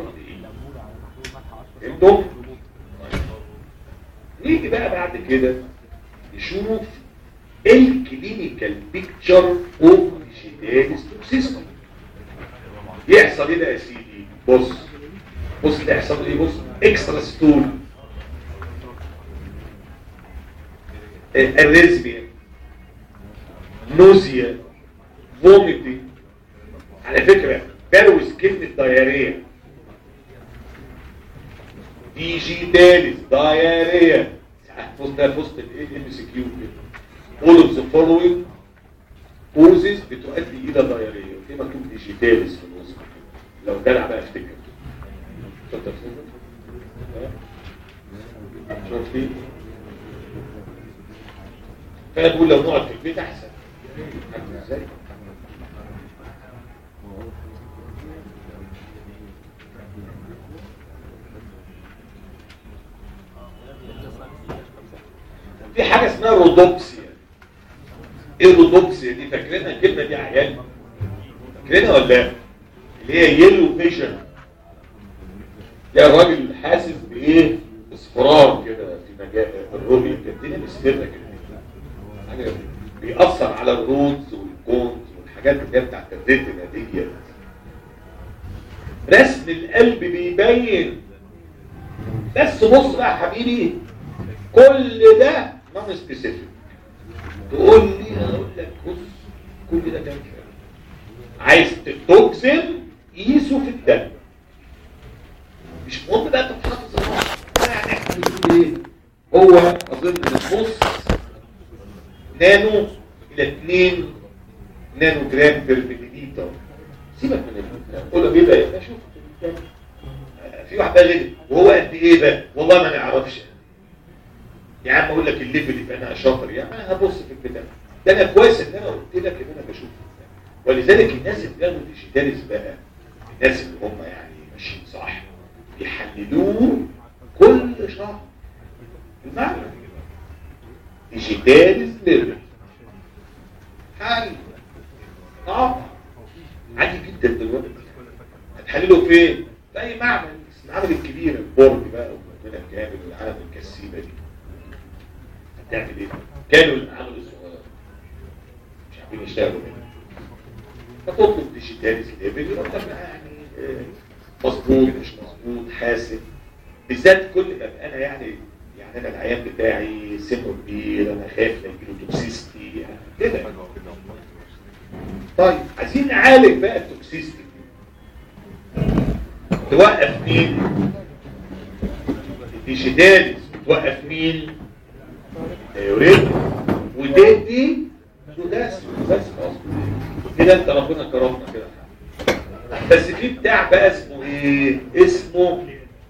فهمتم نيجي بقى بعد كده نشوف الكلينيكال بيكتشر اوف ديجيتاليس توكسيستي يحصل ايه ده يا سيدي بص بص اللي يحصل ايه بص اكسترا ستول الريزميا نوزيا فوميتي على فكرة بروز كلمة دايرية ديجيتاليس دايرية ساعات بص ده بص الايه ام سي كيو كده all of the following causes بتؤدي الى دايرية في مكتوب ديجيتاليس في الوسط لو جدع بقى افتكر اتفضل شوف فانا بقول لو نقعد في البيت احسن ازاي في حاجه اسمها رودوبسيا ايه الرودوبسيا دي فاكرينها الكلمه دي عيال فاكرينها ولا لا اللي هي يلو فيجن يا الراجل حاسس بايه اصفرار كده في مجال الرؤيه كده الدنيا مستمره كده حاجه بيأثر على الرودز والكونز والحاجات اللي هي بتاعت الريتنا ديت اثنين بس بص بقى يا حبيبي كل ده نون سبيسيفيك تقول لي اقول لك بص كل ده كام فعلا عايز توكسين قيسه في الدم مش مهم بقى انت تحافظ الرقم يعني احنا بنقول ايه هو اظن من نص نانو الى 2 نانو جرام بير مليلتر سيبك من ال- قول له بيبقى ايه شوف في واحد بقى غير وهو قد ايه بقى والله ما نعرفش يا عم اقول لك الليفل يبقى انا شاطر يا عم انا هبص في البتاع ده انا كويس ان انا قلت لك ان انا بشوف ولذلك الناس اللي بياخدوا ديجيتاليز بقى الناس اللي هم يعني ماشيين صح بيحللوه كل شهر المعنى ديجيتاليز ليفل حل اه عادي جدا دلوقتي هتحلله فين؟ في اي معمل المعامل الكبيره البرج بقى والمدينه الكامل والعالم الكسيبه دي هتعمل ايه؟ كانوا المعامل الصغيره مش عارفين يشتغلوا هنا فتطلب ديجيتاليز ليفل يقول لك يعني آه، مظبوط مش مظبوط حاسب بالذات كل ما أبقى انا يعني يعني انا العيان بتاعي سنه كبير انا خايف لا يجيله توكسيستي يعني كده طيب عايزين نعالج بقى التوكسيستي توقف مين الديجيتاليز بتوقف مين الديوريت وتدي بوتاسيوم بس خلاص كده انت ربنا كرمنا كده بس في بتاع بقى اسمه ايه اسمه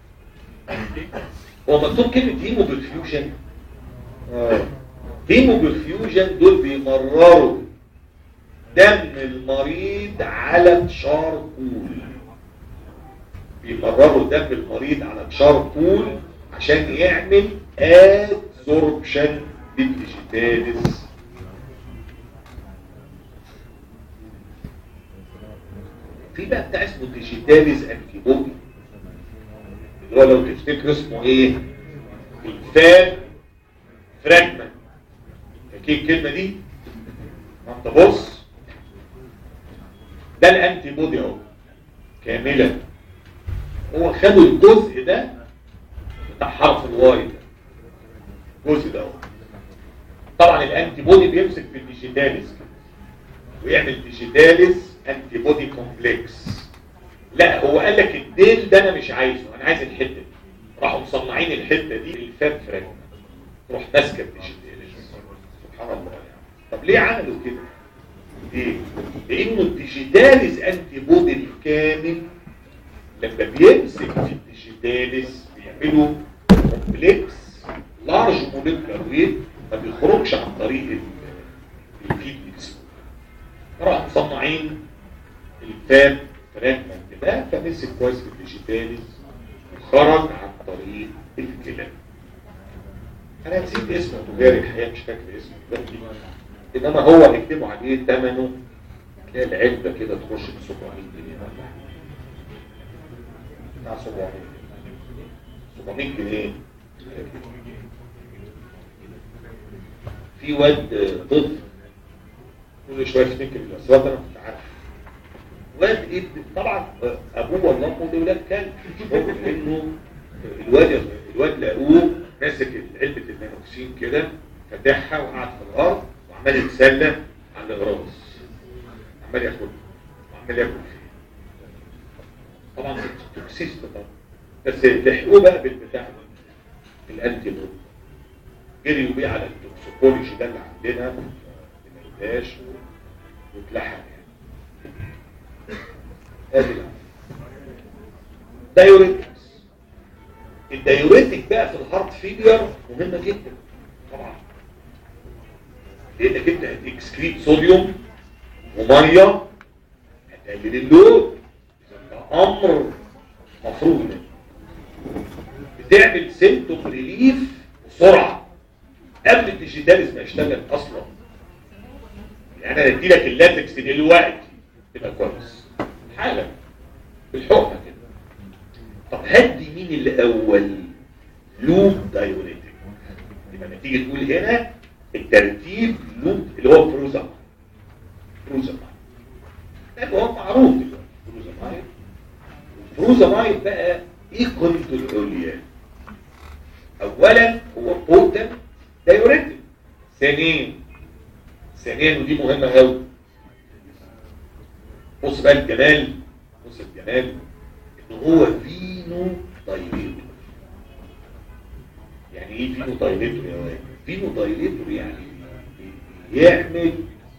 هو مكتوب كلمه هيمو برفيوجن هيمو برفيوجن دول بيمرروا دم المريض على شاركول بيمرروا دم المريض على شاركول عشان يعمل ادزوربشن للديجيتاليز في بقى بتاع اسمه ديجيتاليز انتيبودي اللي هو لو تفتكر اسمه ايه الفاب فراجمنت فاكر الكلمه دي ما انت بص ده الانتي بودي اهو كاملا هو خدوا الجزء ده بتاع حرف الواي ده الجزء ده اهو طبعا الانتي بودي بيمسك في الديجيتاليز كده ويعمل ديجيتاليز انتي بودي كومبلكس لا هو قال لك الديل ده انا مش عايزه انا عايز الحته دي راحوا مصنعين الحته دي الفاب فراجمنت تروح ماسكه الديجيتاليز سبحان الله يعني طب ليه عملوا كده ليه لانه الديجيتاليز انتي بودي الكامل لما بيمسك في الديجيتاليز بيعملوا كومبلكس لارج موليكولار ويت ما بيخرجش عن طريق الفيدنكس راح مصنعين الفاب فراجمنت ده فمسك كويس في الديجيتاليز وخرج عن طريق الكلام انا نسيت اسمه تجاري الحقيقه مش فاكر اسمه دلوقتي انما هو هيكتبوا عليه ثمنه تلاقي العلبه كده تخش ب 700 جنيه ولا حاجه بتاع 700 700 جنيه في واد طفل كل شويه يفتكر الاسواق انا كنت عارف واد ابن طبعا ابوه ولا امه دول ولاد كلب انه الواد الواد لقوه ماسك علبه المانوكسين كده فتحها وقعد في الارض وعمال يتسلى على الاغراض عمال ياكل وعمال ياكل فيه طبعا توكسيست طبعا بس لحقوه بقى بالبتاع الانتي بوت جريوا بيه على التوكسيكولوجي ده اللي عندنا ما يبقاش واتلحق يعني ادي العمل. دايوريتكس الدايوريتك بقى في الهارت فيلير مهمه جدا طبعا لانك انت هتكسكريت صوديوم وميه هتقلل اللود ده امر مفروض بتعمل سيمتوم ريليف بسرعه قبل الديجيتاليز ما يشتغل اصلا يعني انا ادي لك اللاتكس دلوقتي تبقى كويس حالا بالحقنه كده طب هدي مين الاول لوب دايوريتك يبقى لما تيجي تقول هنا الترتيب لوب اللي هو بروزاماين بروزاماين ده هو معروف دلوقتي بروزاماين بروزاماين بقى ايه قيمته العليا اولا هو بوتن دايوريتك ثانيا ثانيا ودي مهمه قوي بص بقى الجمال بص الجمال ان هو فينو دايليتور يعني ايه فينو دايليتور يا واد فينو دايليتور يعني يعمل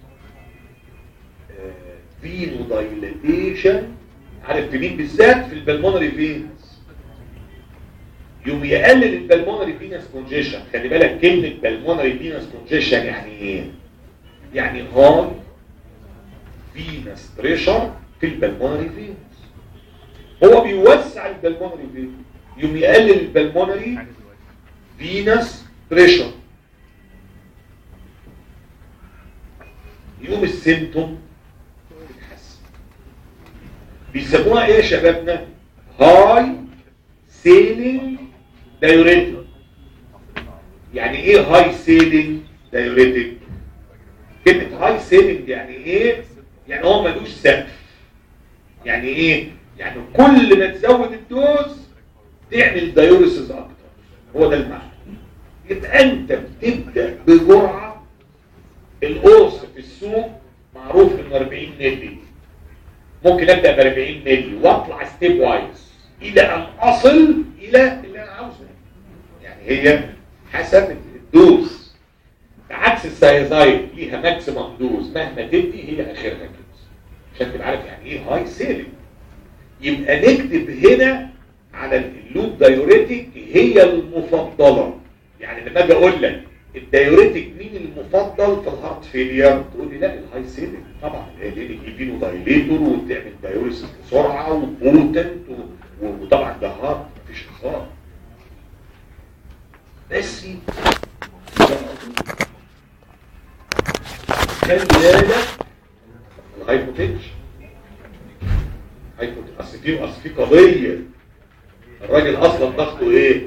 فينو دايليتيشن عارف في مين بالذات في البلمونري فينز يوم يقلل البلمونري فينس كونجيشن خلي بالك كلمه بلمونري فينس كونجيشن يعني ايه يعني هاي فينس بريشر في البلمونري فينز هو بيوسع البلمونري فينز يوم يقلل البلمونري فينس بريشر يوم السيمتوم تتحسن بيسموها ايه يا شبابنا هاي سيلينج دايوريتك يعني ايه هاي سيلينج دايوريتك كلمة هاي سيلينج يعني ايه يعني هو ملوش سقف يعني ايه يعني كل ما تزود الدوز تعمل دايوريسز اكتر هو ده المعنى يبقى انت بتبدا بجرعه القرص في السوق معروف انه 40 مللي ممكن ابدا ب 40 مللي واطلع ستيب وايز الى ان اصل الى اللي انا عاوزه يعني هي حسب الدوز عكس السايزايد ليها ماكسيمم دوز مهما تدي هي اخرها كده عشان تبقى عارف يعني ايه هاي سيلينج يبقى نكتب هنا على اللوب دايوريتك هي المفضله يعني لما اجي اقول لك الدايوريتك مين المفضل في الهارت فيلير تقول لي لا الهاي سيلينج طبعا لان يجيبينه دايليتور وتعمل دايوريسيس بسرعه وبوتنت وطبعا ده هارت مفيش هزار بس خلي بالك الهايبوتنشن هايبوتنشن اصل في اصل في قضيه الراجل اصلا ضغطه ايه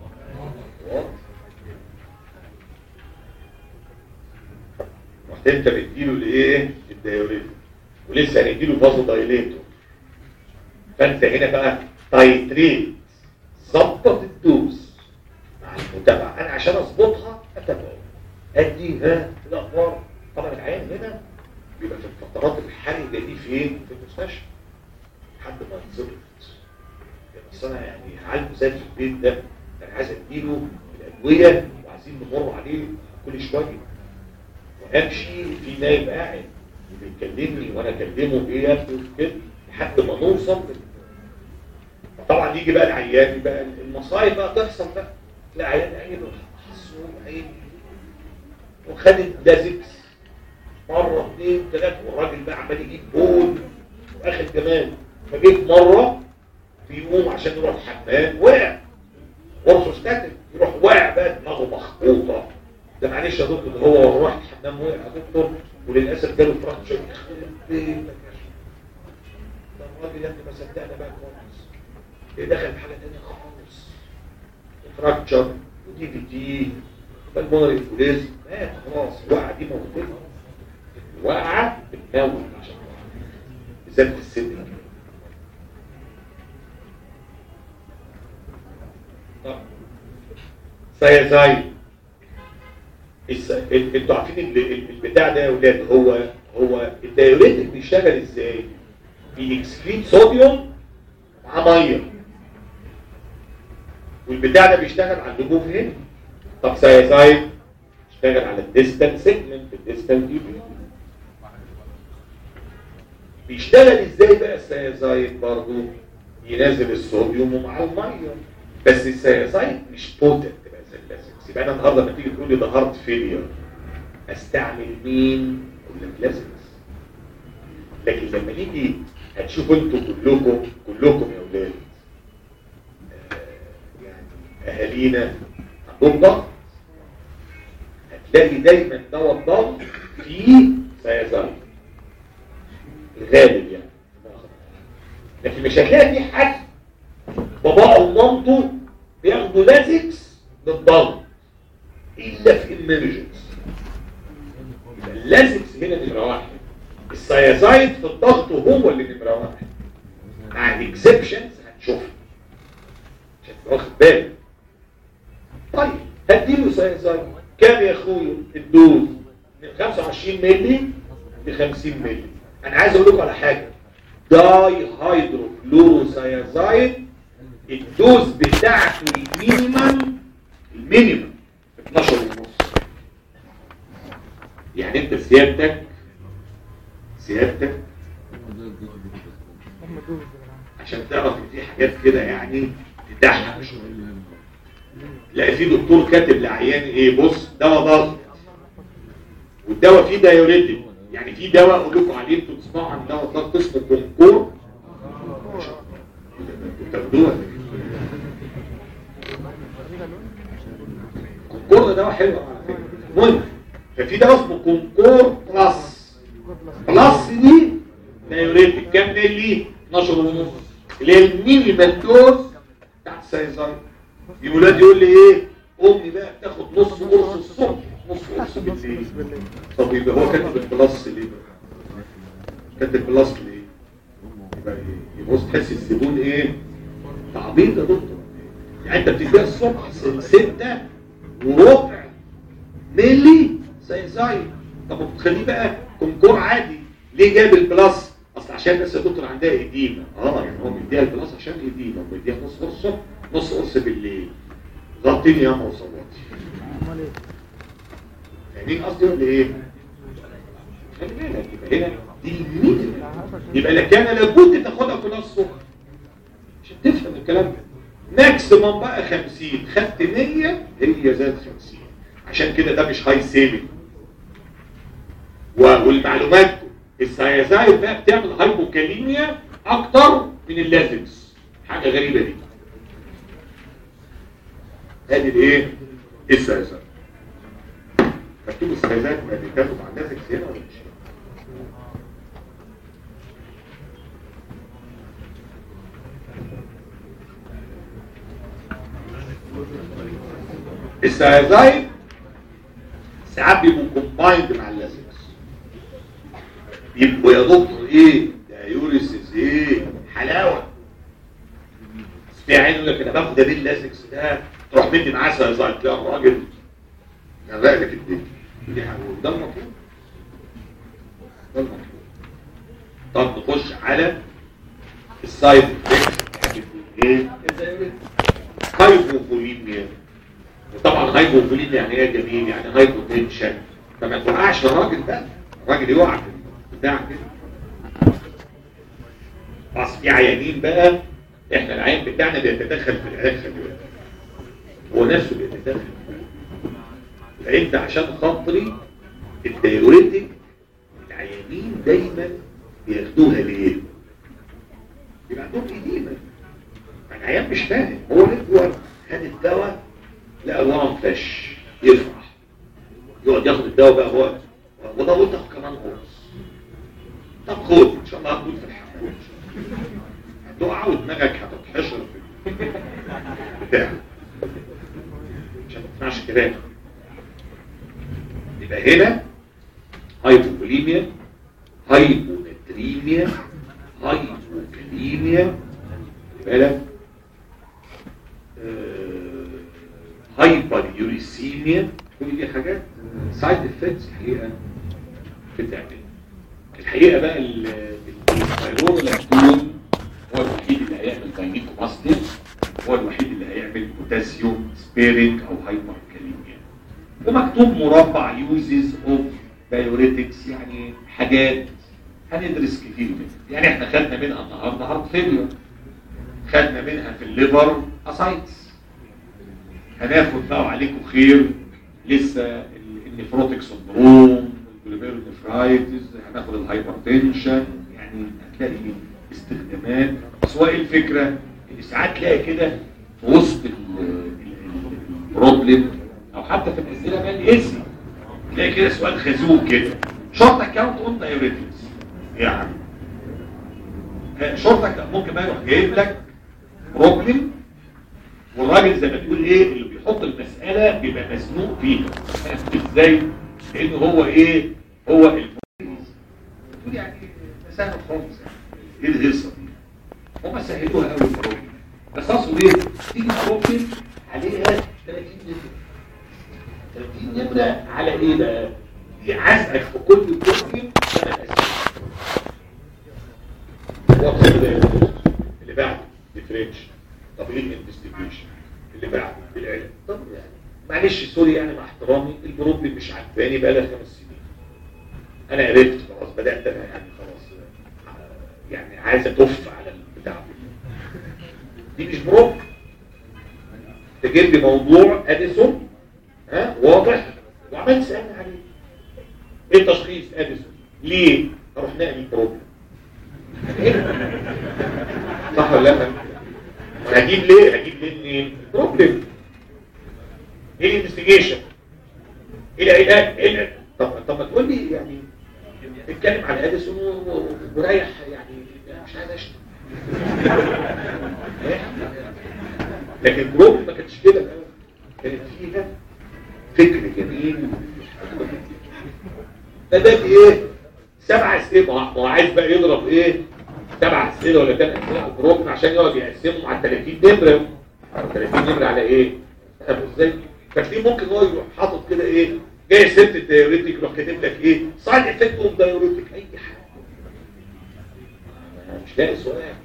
رحت انت بتديله الايه الدايوريتور ولسه هنديله فازو دايليتور فانت هنا بقى تايتريت ظبط الدوز مع المتابعه انا عشان اظبطها اتابعه اديها الاخبار طبعا العيان هنا بيبقى في الفترات الحرجه دي فين في المستشفى لحد ما يتظبط بس انا يعني هعالجه زي في البيت ده انا عايز اديله الادويه وعايزين نمر عليه كل شويه وامشي في نايب قاعد وبيكلمني وانا اكلمه ايه يا ابني كده لحد ما نوصل طبعا يجي بقى العيان بقى المصايب بقى تحصل بقى تلاقي عيان عينه حصول عيني وخد لازكس مرة اثنين ثلاثة والراجل بقى عمال يجيب بول واخد كمان فجيت مرة بيقوم عشان يروح الحمام وقع غرفة سكتت يروح واقع بقى دماغه مخبوطة ده معلش يا دكتور هو راح الحمام وقع يا دكتور وللأسف جاله فراكشر يخرب بيتك ده الراجل انت ما صدقنا بقى خالص ايه دخل في حاجة تانية خالص فراكشر ودي في تي بالمونري فوليز مات خلاص وقع دي موجودة وقع بتموت عشان بالذات في السن كده طب سايزاي انتوا عارفين البتاع ده يا اولاد هو هو الدايوريتك بيشتغل ازاي بيكسكريت صوديوم مع ميه والبتاع ده بيشتغل على النجوم هنا طب سايزايد بيشتغل على الديستال سيجمنت الديستال دي بيشتغل ازاي بقى السيازايد برضه ينزل الصوديوم مع الميه بس السيازايد مش بوتنت بقى زي اللازكس يبقى انا النهارده لما تيجي تقول لي ده هارت فيلير استعمل مين؟ اقول لك لازكس لكن لما نيجي هتشوفوا انتوا كلكم كلكم يا اولاد آه يعني اهالينا عندهم ضغط هتلاقي دايما دواء الضغط فيه سيازايد الغالب يعني لكن مش هتلاقي في حد باباه او مامته بياخدوا لازكس للضغط الا في امرجنس اللازكس هنا نمره واحد السيازايد في الضغط هو اللي نمره واحد مع الاكسبشنز هتشوفها عشان تبقى واخد بالك طيب هديله سايزايد كام يا اخويا الدوز من 25 مللي ل 50 مللي انا عايز اقول لكم على حاجه داي هيدرو فلوروسايازايد الدوز بتاعته المينيمم المينيمم 12 ونص يعني انت سيادتك سيادتك عشان تعرف ان في حاجات كده يعني تضحك شويه تلاقي في دكتور كاتب لعيان ايه بص دواء ضغط والدواء فيه دايوريتك يعني في دواء اقول لكم عليه انتوا تسمعوا عن دواء ضغط اسمه كونكور بتاخدوها كونكور ده دواء حلو على فكره المهم ففي دواء اسمه كونكور بلس بلس دي دايوريتك كام ملي 12 ونص اللي هي المينيمال دوز بتاعت السايزايد الولاد يقول لي ايه امي بقى بتاخد نص قرص الصبح نص قرص بالليل طب يبقى هو كاتب البلس ليه بقى كاتب البلس ليه يبقى ايه يبص تحس الزبون ايه تعبيط يا دكتور يعني انت بتديها الصبح ستة وربع ملي سايزايد طب بتخليه بقى كونكور عادي ليه جاب البلس اصل عشان الناس يا دكتور عندها ايديما اه يعني هو بيديها البلس عشان ايديما وبيديها نص قرص الصبح نص قرص بالليل غطيني يا موصلاتي فاهمين قصدي ولا ايه؟ خلي بالك يبقى هنا دي المينيمم يبقى لك انا لابد تاخدها كلها الصبح عشان تفهم الكلام ده ماكسيموم بقى 50 خدت 100 هي زاد 50 عشان كده ده مش هاي سيلينج والمعلومات السيازايد بقى بتعمل هايبوكاليميا اكتر من اللازكس حاجه غريبه دي ادي الايه السيازايد مكتوب السيازايد ما بيتاخد مع اللازكس هنا ولا مش السيازايد ساعات بيبقوا كومبايند مع اللازكس يبقوا يا دكتور ايه ده يوريسيس ايه حلاوه في عين يقول لك انا باخد ده اللازكس ده تروح مدي معاه سيازايد تلاقي الراجل غرق لك الدنيا دي حاجه ده المطلوب ده المطلوب طب نخش على السايد افكت ايه هايبوفوليميا وطبعا هايبوفوليميا يعني ايه جميل يعني هايبوتنشن فما توقعش الراجل ده الراجل يقع في بتاع كده اصل في عيانين بقى احنا العيان بتاعنا بيتدخل في العلاج خلي بالك هو نفسه بيتدخل فانت عشان خاطري الدايوريتك العيانين دايما بياخدوها ليه؟ يبقى عندهم ايديما العيان مش فاهم هو ليه خد الدواء لقى الورم فش يفرح يقعد ياخد الدواء بقى هو وده قلت كمان قرص طب خد ان شاء الله هتموت في الحمام هتقع ودماغك هتتحشر في بتاع عشان ما تسمعش كلام يبقى هنا هايبوكوليميا هايبونتريميا هايبوكاليميا بالك هايبر يوريسيميا كل دي حاجات سايد افكتس الحقيقه بتعمل الحقيقه بقى الفيرولكتون هو الوحيد اللي هيعمل داينيكوماستين هو الوحيد اللي هيعمل بوتاسيوم سبيرنج او هايبر كاليميا ومكتوب مربع يوزز اوف دايوريتكس يعني حاجات هندرس كتير منها يعني احنا خدنا منها النهارده هارت فيلير خدنا منها في الليفر اسايتس هناخد بقى عليكم خير لسه النفروتيك سندروم الجلوميرونيفرايتس هناخد الهايبرتنشن يعني هتلاقي استخدامات بس هو ايه الفكره ان ساعات تلاقي كده في وسط البروبلم او حتى في الاسئله بقى الاسم تلاقي كده سؤال خازوق كده شورت اكاونت اون دايوريتكس يعني شورت اكاونت ممكن بقى يروح جايب لك بروبلم والراجل زي ما تقول ايه اللي بيحط المساله بيبقى مزنوق فيها ازاي لان هو ايه هو الفوز يعني سهل خالص ايه الهيصه دي هم سهلوها قوي البروبلم بس اقصد ايه تيجي بروبلم عليها 30 نمره 30 نمره على ايه بقى يعزقك في كل بروبلم ثمان اسئله اللي بعده ديفرنش طب ايه الانفستيجيشن اللي بعده العلم طب يعني معلش سوري يعني مع احترامي البروبلم مش عجباني بقى لها خمس سنين انا عرفت خلاص بدات انا يعني خلاص آه، يعني عايز اتف على البتاع دي مش بروبلم تجيب لي موضوع اديسون ها واضح وعمال تسالني عليه ايه تشخيص اديسون ليه اروح نقل البروبلم صح ولا لا هجيب ليه هجيب ليه منين بروبلم ايه الانفستيجيشن ايه العلاج ايه العلاج؟ طب طب ما تقول لي يعني اتكلم عن اديسون و- و- وريح يعني مش عايز اشتم لكن بروبلم ما كانتش كده بقى. كانت فيها فكر جميل فده ايه سبع اسئله ما هو عايز بقى يضرب ايه سبع اسئله ولا ثمان اسئله على البروجرام عشان يقعد يقسمهم على 30 نمره 30 نمره على ايه فاهم ازاي ففي ممكن هو يروح حاطط كده ايه جاي سيره الدايوريتك يروح كاتب لك ايه سايد افكت اوف دايوريتك اي حاجه أنا مش لاقي سؤال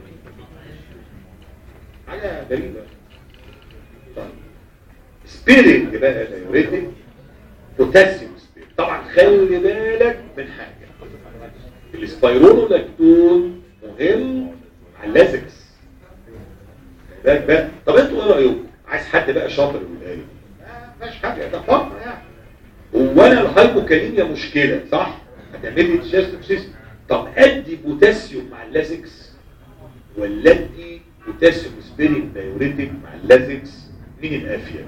حاجه غريبه طيب سبيرنج بقى دايوريتك بوتاسيوم سبيرنج طبعا خلي بالك من حاجه السبايرونولاكتون مهم على اللازكس بالك بقى طب انتوا ايه رايكم عايز حد بقى شاطر يقولها لي ما فيش حاجه ده فرق يعني هو انا الهايبوكاليميا مشكله صح هتعمل لي ديجستيف سيستم طب ادي بوتاسيوم مع اللازكس ولا ادي بوتاسيوم سبيرنج دايوريتك مع اللازكس مين الافيد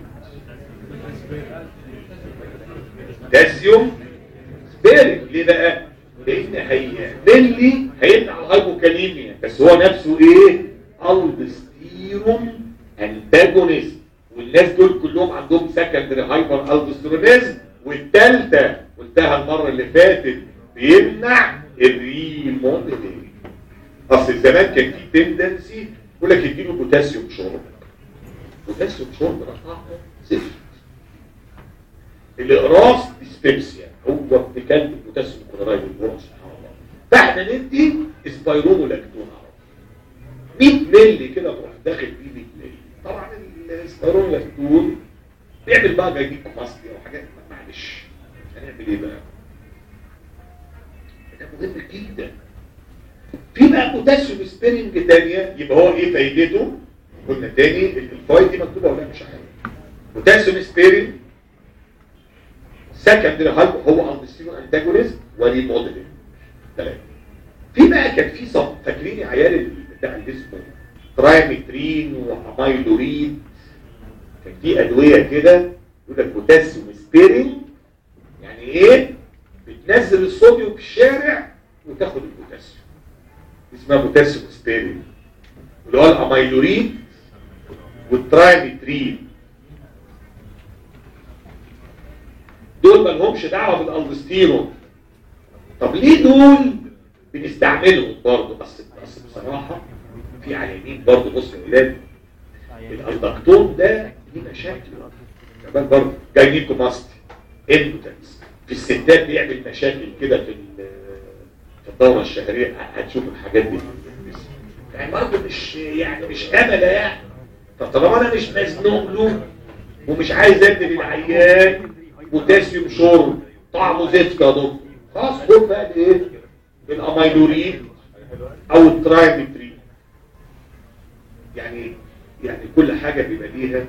بوتاسيوم سبيرنج ليه بقى لان هيعمل لي هيمنع الهايبوكاليميا بس هو نفسه ايه الدستيرون انتاجونيست والناس دول كلهم عندهم سكندري هايبر الدسترونيزم والثالثه قلتها المره اللي فاتت بيمنع الريموديلينج اصل زمان كان في تندنسي يقول لك اديله بوتاسيوم شرب بوتاسيوم شرب ده طعمه زفت الاقراص ديسبيبسيا هو ابتكال البوتاسيوم كلورايد البرون سبحان الله فاحنا ندي اسبايرونولاكتون على 100 مللي كده تروح داخل فيه 100 مللي طبعا الاسبايرونولاكتون بيعمل بقى جايبين كوماستي او حاجات معلش هنعمل ايه بقى؟ ده مهم جدا في بقى بوتاسيوم سبيرنج تانية يبقى هو ايه فايدته؟ قلنا تاني الفايد دي مكتوبه ولا مش عارف بوتاسيوم سبيرنج سكندري هايبو هو الدستيرون انتاجونيست وريموديلين تمام في بقى كان في صف فاكرين عيال بتاع اللي اسمه ترايمترين وامايلوريد كان في ادويه كده يقول لك بوتاسيوم سبيرنج يعني ايه بتنزل الصوديوم في الشارع وتاخد البوتاسيوم اسمها بوتاسيوم سبيرنج اللي هو الامايلوريد والترايمترين دول ما لهمش دعوه بالالدستيرون طب ليه دول بنستعملهم برضه بس بس بصراحه في على اليمين برضه بص يا ولاد الالدكتون ده ليه مشاكل كمان برضه جاي لكم ماستي امبوتنس في الستات بيعمل مشاكل كده في ال- في الدوره الشهريه هتشوف الحاجات دي يعني برضه مش يعني مش امله يعني فطالما انا مش مزنوق له ومش عايز ادي للعيان بوتاسيوم شرب طعمه زفت يا دكتور خلاص خد بقى الايه الاميلورين او الترايمترين يعني يعني كل حاجه بيبقى ليها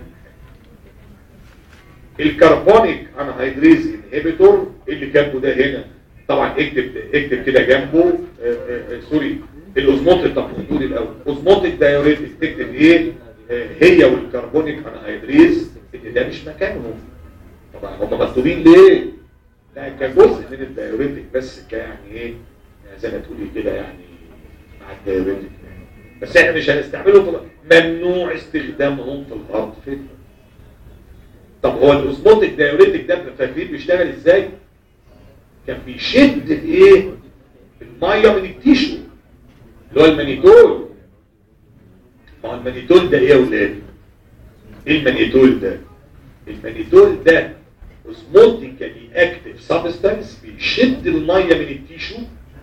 الكربونيك انهيدريز انهبيتور اللي جنبه ده هنا طبعا اكتب اكتب كده جنبه آه، آه، آه، سوري الاوزموتيك طب نقول الاول اوزموتيك دايوريتك تكتب ايه آه، هي والكربونيك انهيدريز ان ده مش مكانهم طبعا هم مكتوبين ليه لا كجزء من الدايوريتك بس كيعني ايه يعني زي ما تقولي كده يعني مع الدايوريتك يعني. بس احنا مش هنستعملهم في الغرب. ممنوع استخدامهم في الغرب فتنة طب هو الاوزموتيك دايوريتك ده فاكرين بيشتغل ازاي كان بيشد الايه الميه من التيشو اللي هو المانيتول ما هو المانيتول ده ايه يا ولاد ايه المانيتول ده المانيتول ده اوزموتيكالي اكتف سبستانس بيشد الميه من التيشو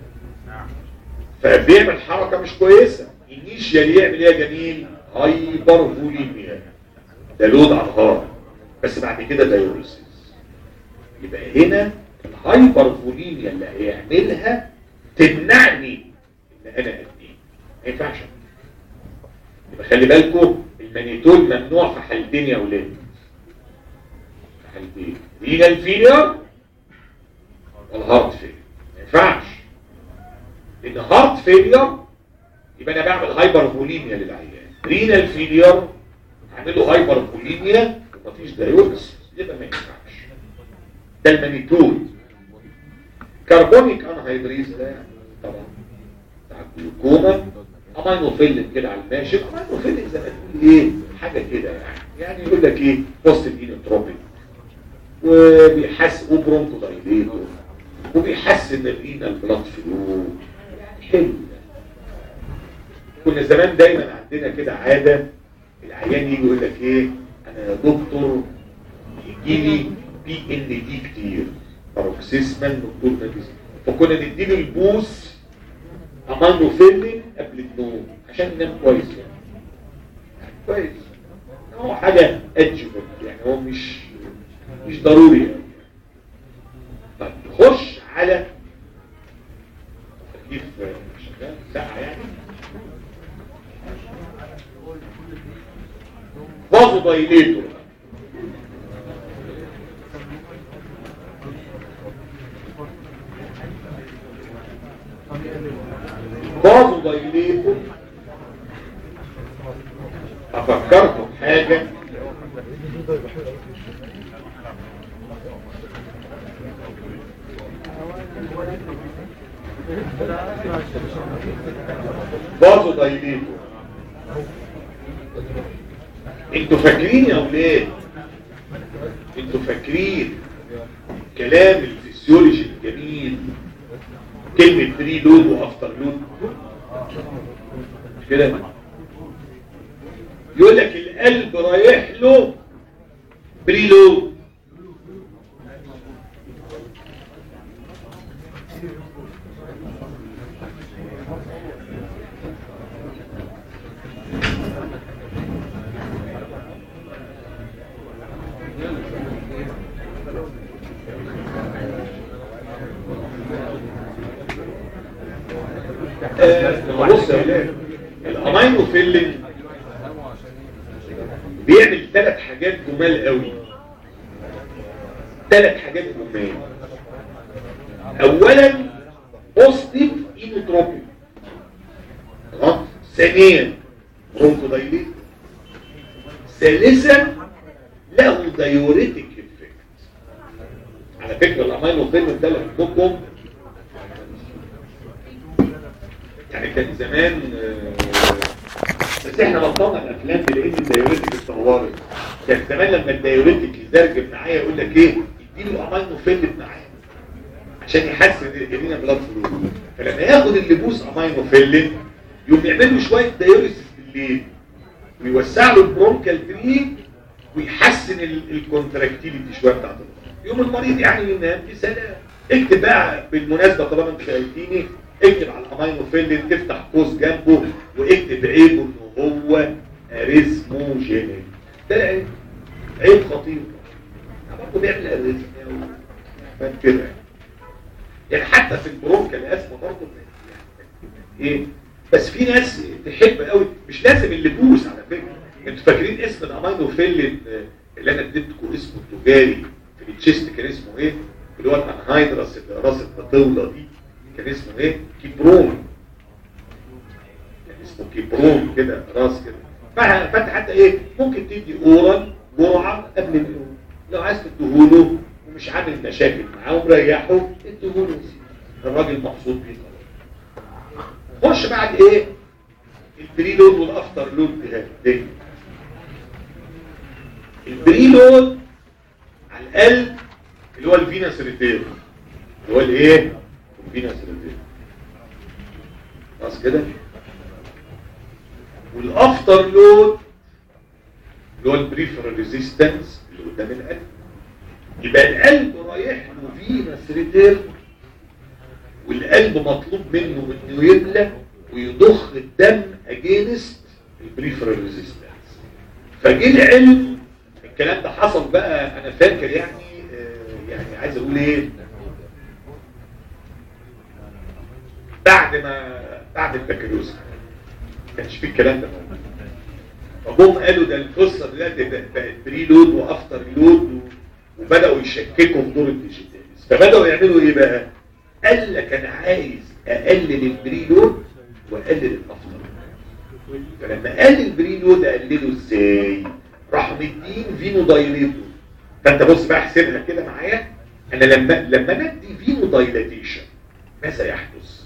فبيعمل حركه مش كويسه انيشيال يعمل ايه يا جميل هايبر فوليميا ده لود على الهارت بس بعد كده دايوريسيس يبقى هنا الهايبر فوليميا اللي هيعملها تمنعني ان انا اديه ما ينفعش يبقى خلي بالكم المانيتول ممنوع في حالتين يا اولاد في حالتين رينال فيلير والهارت فيلير ما ينفعش لان هارت فيلير يبقى انا بعمل هايبر فوليميا للعيان رينال فيلير اعمل له هايبر فوليميا ومفيش دايورس يبقى ما ينفعش ده المانيتول كربونيك انهيدريز ده طبعا بتاع الجلوكوما امينوفيلين كده على الماشي امينوفيلين زي ما تقول ايه حاجه كده يعني يعني يقول لك ايه بوست الانوتروبيك وبيحسن وبرونكو دايليتور وبيحسن الرينال بلاد فلو يعني حلو كنا زمان دايما عندنا كده عاده العيان يجي يقول لك ايه انا يا دكتور يجي لي بي ان دي كتير باروكسيسمال دكتور ماجيس فكنا نديله البوس امينوفيلين قبل النوم عشان ينام كويس يعني, يعني كويس هو حاجه ادجبل يعني هو مش مش ضروري يعني. طيب نخش على تكييف شغال ساعه يعني فازو دايليتور فازو دايليتور افكركم حاجه فازو دايليتور انتوا فاكرين يا اولاد انتوا فاكرين كلام الفسيولوجي الجميل كلمة بري لود وافتر لود مش كده يقول لك القلب رايح له بري لود بص يا ولاد الامينوفيلين بيعمل ثلاث حاجات جمال قوي ثلاث حاجات جمال اولا بوزيتيف اينوتروبيك خلاص ثانيا برونكودايليت ثالثا له دايوريتك افكت على فكره الامينوفيلين ده لكم يعني كان زمان بس احنا بطلنا الافلام بلقيت الدايوريتك اتطورت كان زمان لما الدايوريتك يزرجم معايا يقول لك ايه اديله امينو فيلت معاه عشان يحسن الجنين بلاد فلو فلما ياخد اللبوس امينو فيلت يقوم يعمل له شويه دايوريسيس بالليل ويوسع له البرونكال تري ويحسن الكونتراكتيليتي شويه بتاعت يوم المريض يعني ينام بسلام اكتب بقى بالمناسبه طالما انت شايفيني اكتب على الامينو فيلين تفتح قوس جنبه واكتب عيبه ان هو اريزموجينيك ده عيب عيب خطير برضه بيعمل اريزميا كده يعني حتى في البرونكا الاسمه برضه ايه بس في ناس تحب قوي مش لازم اللبوس على فكره انتوا فاكرين اسم الامينو فيلين اللي انا اديتكم اسمه التجاري في التشيست كان اسمه ايه اللي هو الانهايدرس راس البطوله دي كان اسمه ايه كيبرون كان اسمه كيبرون كده راس كده فانت حتى ايه ممكن تدي اورال جرعه قبل النوم لو عايز تديهوله ومش عامل مشاكل معاه ومريحه اديهوله الراجل مبسوط بيه خلاص خش بعد ايه البري لود والافتر لود دي البري لود على القلب اللي هو الفينس ريتير اللي هو الايه الفينس ريتير خلاص كده والافتر لود اللي هو البريفر ريزيستنس اللي قدام القلب يبقى القلب رايح له فينس ريتيرن والقلب مطلوب منه انه يملى ويضخ الدم اجينست البريفر ريزيستنس فجه العلم الكلام ده حصل بقى انا فاكر يعني آه، يعني عايز اقول ايه بعد ما بعد البكالوريوس ما كانش فيه الكلام ده موجود فجم قالوا ده القصه دلوقتي بقت بقت بري لود وافتر لود و- وبداوا يشككوا في دور الديجيتاليز فبداوا يعملوا ايه بقى؟ قال لك انا عايز اقلل البري لود واقلل الافتر لود فلما قال البري لود اقلله ازاي؟ راح مدين فينو دايليتور فانت بص بقى احسبها كده معايا انا لما لما ندي فينو دايلاتيشن ماذا يحدث؟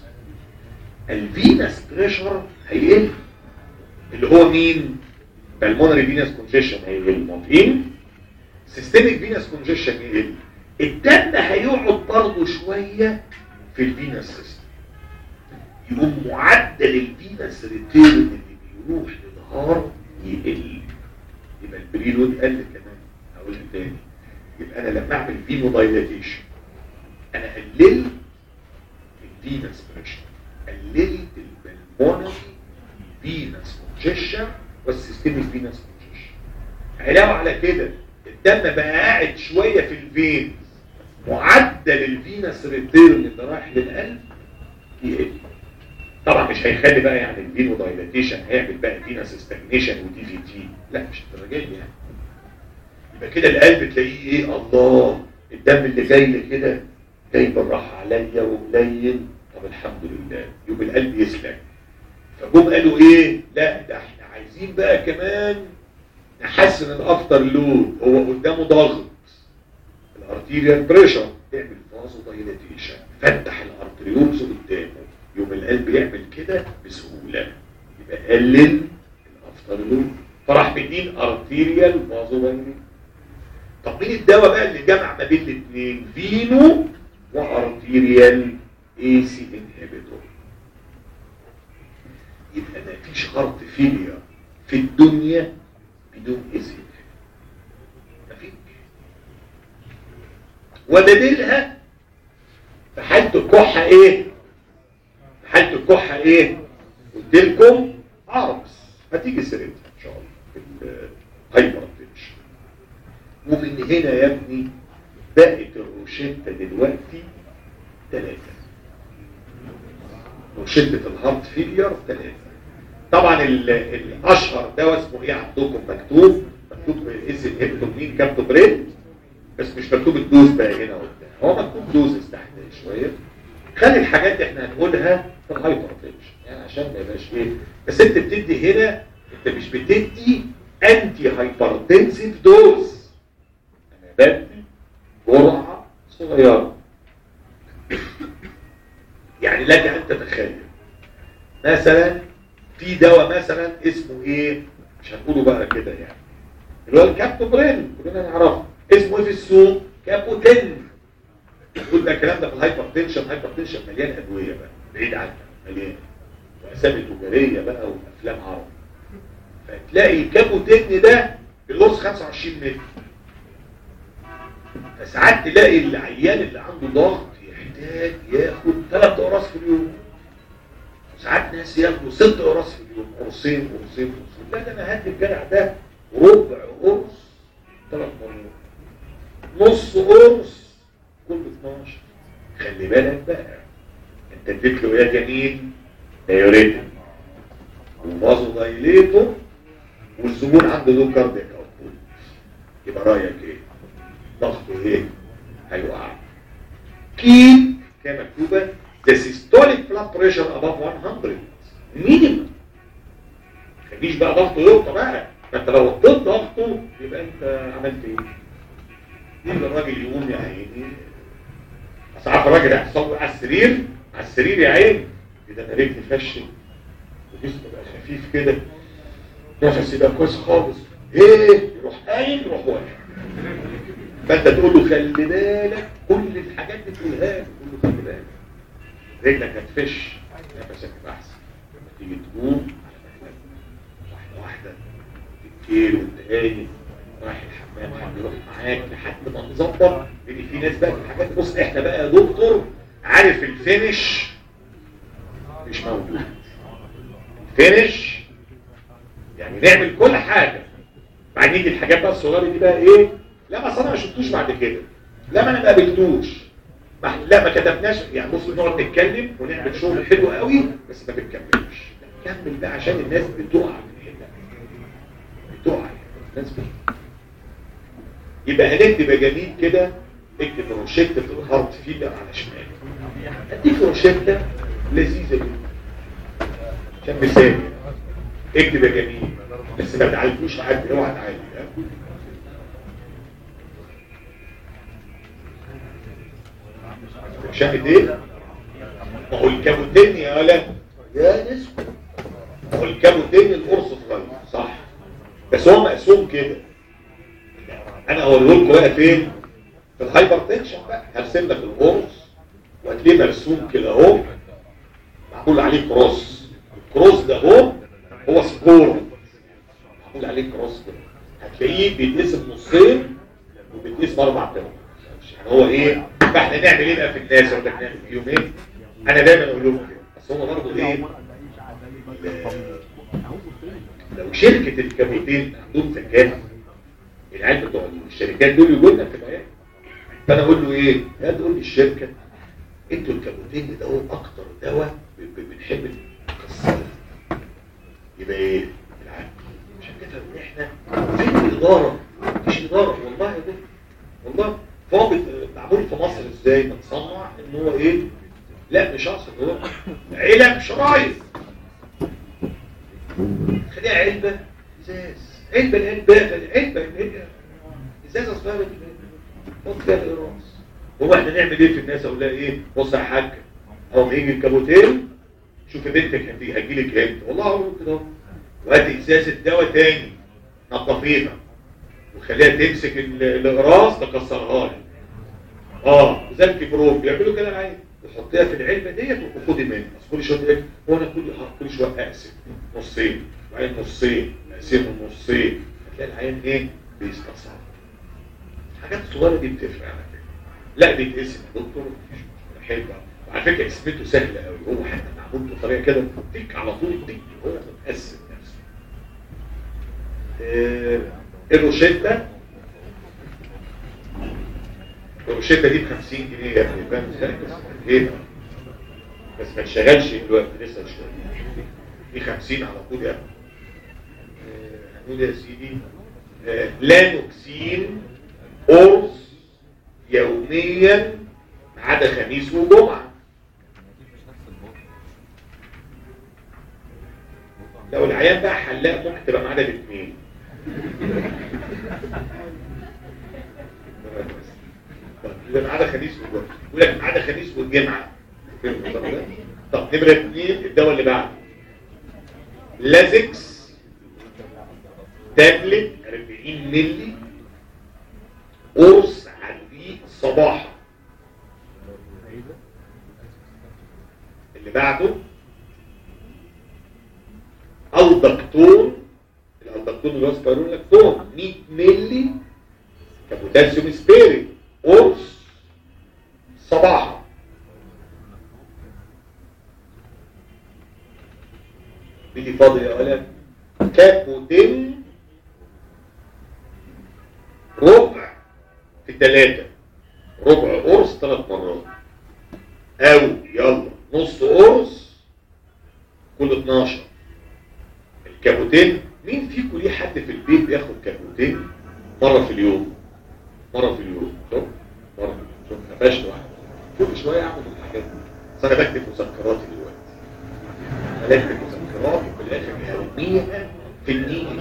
الفينس بريشر هيقل اللي هو مين؟ بالمونري فينس كونجيشن هيقل موافقين؟ سيستميك فينس كونجيشن يقل الدم هيقعد برضه شويه في الفينس سيستم يقوم معدل الفينس ريتيرن اللي بيروح للهار يقل يبقى البريلود قل كمان هقولها تاني يبقى انا لما اعمل فينو دايلاتيشن انا قللت الفينس بريشر قللت البلمونري فينس كونجيشن والسيستميك فينس كونجيشن علاوه على كده الدم بقى قاعد شويه في الفين معدل الفينس ريتيرن اللي رايح للقلب يقل طبعا مش هيخلي بقى يعني الفينو دايلاتيشن هيعمل بقى فينس ستاجنيشن ودي في تي لا مش الدرجات دي يعني يبقى كده القلب تلاقيه ايه الله الدم اللي جاي لي كده جاي بالراحه عليا وقليل طب الحمد لله يبقى القلب يسلك فجم قالوا ايه لا ده احنا عايزين بقى كمان نحسن الافتر لود هو قدامه ضغط الارتيريال بريشر تعمل فازو دايلاتيشن فتح الارتريولز قدامه يوم القلب يعمل كده بسهوله يبقى قلل الافتر لود فراح مدين ارتيريال فازو دايلاتيشن طب مين الدواء بقى اللي جمع ما بين الاثنين فينو وارتيريال اي سي انهبيتور يبقى ما فيش هارت فيلير في الدنيا بدون اذن مفيش ودليلها في حالة الكحة ايه في حالة الكحة ايه قلت لكم عربس هتيجي سيرتها ان شاء الله في الهايبر تنشن ومن هنا يا ابني بقت الروشتة دلوقتي ثلاثة روشتة الهارت فيلير ثلاثة طبعا ال- الاشهر دواء اسمه ايه عندكم مكتوب مكتوب اس هيبتومين كابتوبريد بس مش مكتوب الدوز بقى هنا قدام هو مكتوب دوز تحت شويه خلي الحاجات دي احنا هنقولها في الهايبر تنشن يعني عشان ما يبقاش ايه بس انت بتدي هنا انت مش بتدي انتي هايبرتنسيف دوز انا بدي جرعه صغيره يعني لك ان تتخيل مثلا في دواء مثلا اسمه ايه مش هنقوله بقى كده يعني اللي هو الكابتوبرين كلنا نعرفه اسمه ايه في السوق كابوتين نقول ده الكلام ده في الهايبر تنشن هايبر تنشن مليان ادويه بقى بعيد عنها مليان واسامي تجاريه بقى وافلام عربي فتلاقي الكابوتين ده القرص 25 متر فساعات تلاقي العيان اللي عنده ضغط يحتاج ياخد ثلاث اقراص في اليوم ساعات ناس ياخدوا ست قراص في اليوم قرصين قرصين قرصين لا ده انا هدي الجدع ده ربع قرص ثلاث مرات نص قرص كل 12 خلي بالك بقى انت اديت له يا جميل دايوريتك وفازو دايليتور والزبون عنده له كاردياك اوتبوت يبقى رايك ايه؟ ضغطه ايه؟ هيوقع كيب كما مكتوبه the systolic blood pressure above 100 minimum خليش بقى ضغطه يوطى بقى ما انت لو وطيت ضغطه يبقى انت عملت ايه يبقى الراجل يقوم يا عيني اصل عارف الراجل هيحصل له على السرير على السرير يا عيني كده انا رجلي فشل وجسمي بقى خفيف كده نفسي بقى كويس خالص ايه يروح قايم يروح واقع فانت تقول له خلي بالك كل الحاجات دي تقولها له تقول له خلي بالك رجلك هتفش نفسك يبقى احسن لما تيجي تقوم بالليل وانت قايم رايح الحمام حد يروح معاك لحد ما نظبط لان في ناس بقى في الحاجات بص احنا بقى يا دكتور عارف الفينش مش موجود الفينش يعني نعمل كل حاجه بعدين يجي الحاجات بقى الصغيره دي بقى ايه لا ما اصل انا ما شفتوش بعد كده لا ما انا ما قابلتوش ما لا ما كتبناش يعني بص بنقعد نتكلم ونعمل شغل حلو قوي بس ما بنكملش كمل بقى عشان الناس بتقع من هنا بتقع الناس بتقع يبقى هنكتب يا جميل كده اكتب روشته في الهارت فيلر على شمال اديك روشته لذيذه جدا عشان مثال اكتب يا جميل بس ما تعالجوش حد اوعى تعالج شاهد ايه؟ ما هو الكابوتين يا ولا يا نسبة ما هو الكابوتين القرص صغير صح بس هو مقسوم كده انا هقول لكم بقى فين في الهايبر تنشن بقى هرسم لك القرص وهتلاقيه مرسوم كده اهو معمول عليه كروس الكروس ده اهو هو سبور معمول عليه كروس كده هتلاقيه بيتقسم نصين وبيتقسم اربع تمام يعني هو ايه فاحنا نعمل ايه بقى في الناس ولا نعمل فيهم ايه انا دايما اقول لهم كده بس هم برضه ايه لو شركه الكابوتين عندهم ذكاء العيال بتوع الشركات دول يقول لنا في العيال فانا اقول له ايه يا تقول لي الشركه انتوا الكابوتين ده هو اكتر دواء بنحب نكسره يبقى ايه العيال عشان كده ان احنا فين الاداره مفيش اداره والله يا دكتور والله فهو معمول في مصر ازاي متصنع ان هو ايه لا مش اقصد هو علب شرايط خليها علبه ازاز علبه العلبه العلبه العلبه ازازه صغيره حط فيها القراص هو احنا نعمل ايه في الناس اقول لها ايه بص يا حاج اهو ما يجي الكابوتين شوفي بنتك هتيجي هتجيلك امتى والله اقول كده وهاتي ازازه دواء تاني نظفيها وخليها تمسك الاقراص تكسرها لي اه زي الكبروم بيعملوا كده معايا وحطيها في العلبه ديت وخدي منها بس كل شويه ايه هو انا كل كل شويه اقسم نصين وبعدين نصين اقسمهم نصين هتلاقي العيان ايه بيستصعب الحاجات الصغيره دي بتفرق على فكره لا بيتقسم يا دكتور حلو وعلى فكره قسمته سهله قوي هو حتى معمول بطريقه كده تك على طول تك هو متقسم نفسه آه الروشته الروشته دي ب 50 جنيه يا ابني فاهم ازاي ايه بس ما تشغلش دلوقتي لسه شويه دي 50 على طول يا ابني هنقول يا سيدي آه لانوكسين قرص يوميا ما عدا خميس وجمعه لو العيان بقى حلاق ممكن تبقى معانا الاثنين يبقى معانا خميس وجمعه يقول لك معانا خميس والجمعه طب نمره اثنين الدواء اللي بعده لازكس تابلت 40 مللي قرص عندي صباحا اللي بعده الدكتور الدكتور اللي هو سبايرونلاكتون 100 مللي كبوتاسيوم سبيري قرص صباحا بيجي فاضل يا ولد كابوتين ربع في ثلاثة ربع قرص ثلاث مرات او يلا نص قرص كل 12 الكابوتين مين فيكم ليه حد في البيت بياخد كابوتين مرة في اليوم مرة في اليوم شوف مرة في اليوم شوف قفشت واحد كل شوية اعمل الحاجات دي بس انا بكتب مذكراتي دلوقتي انا بكتب مذكراتي وفي الاخر هرميها في النيل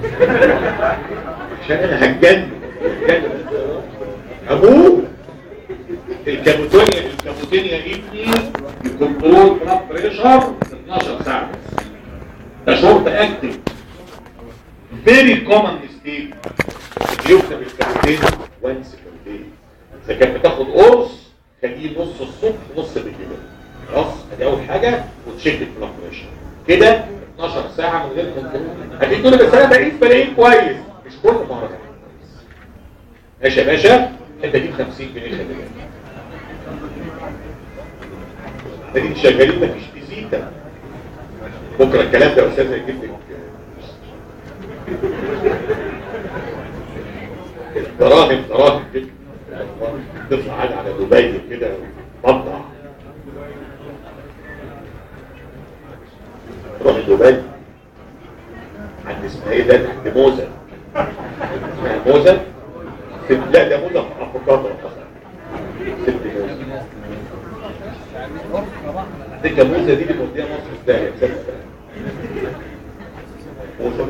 عشان انا هتجنن هتجنن ابوه الكابوتونيا الكابوتونيا ابني يكنترول بلاد بريشر 12 ساعه ده شورت اكتف فيري كومن ميستيك بيكتب الكابوتين وانس بير داي اذا كانت بتاخد قرص خليه نص الصبح نص بالليل خلاص ادي اول حاجه وتشيك البلاد بريشر كده 12 ساعه من غير كنترول هتيجي تقول لي بس انا بقيت بلاقيه كويس مش كل مره ماشي يا باشا انت تجيب 50 جنيه خلي بالك لكن شغالين مفيش فيزيتا بكره الكلام ده يا استاذ هيجيب لك دراهم دراهم كده تطلع عاد على دبي كده مطلع تروح دبي عند اسمها ايه ده تحت موزه اسمها موزه لا ده موزه في افريقيا ست موزه دي موزه دي اللي موديها مصر ازاي يا استاذ موزه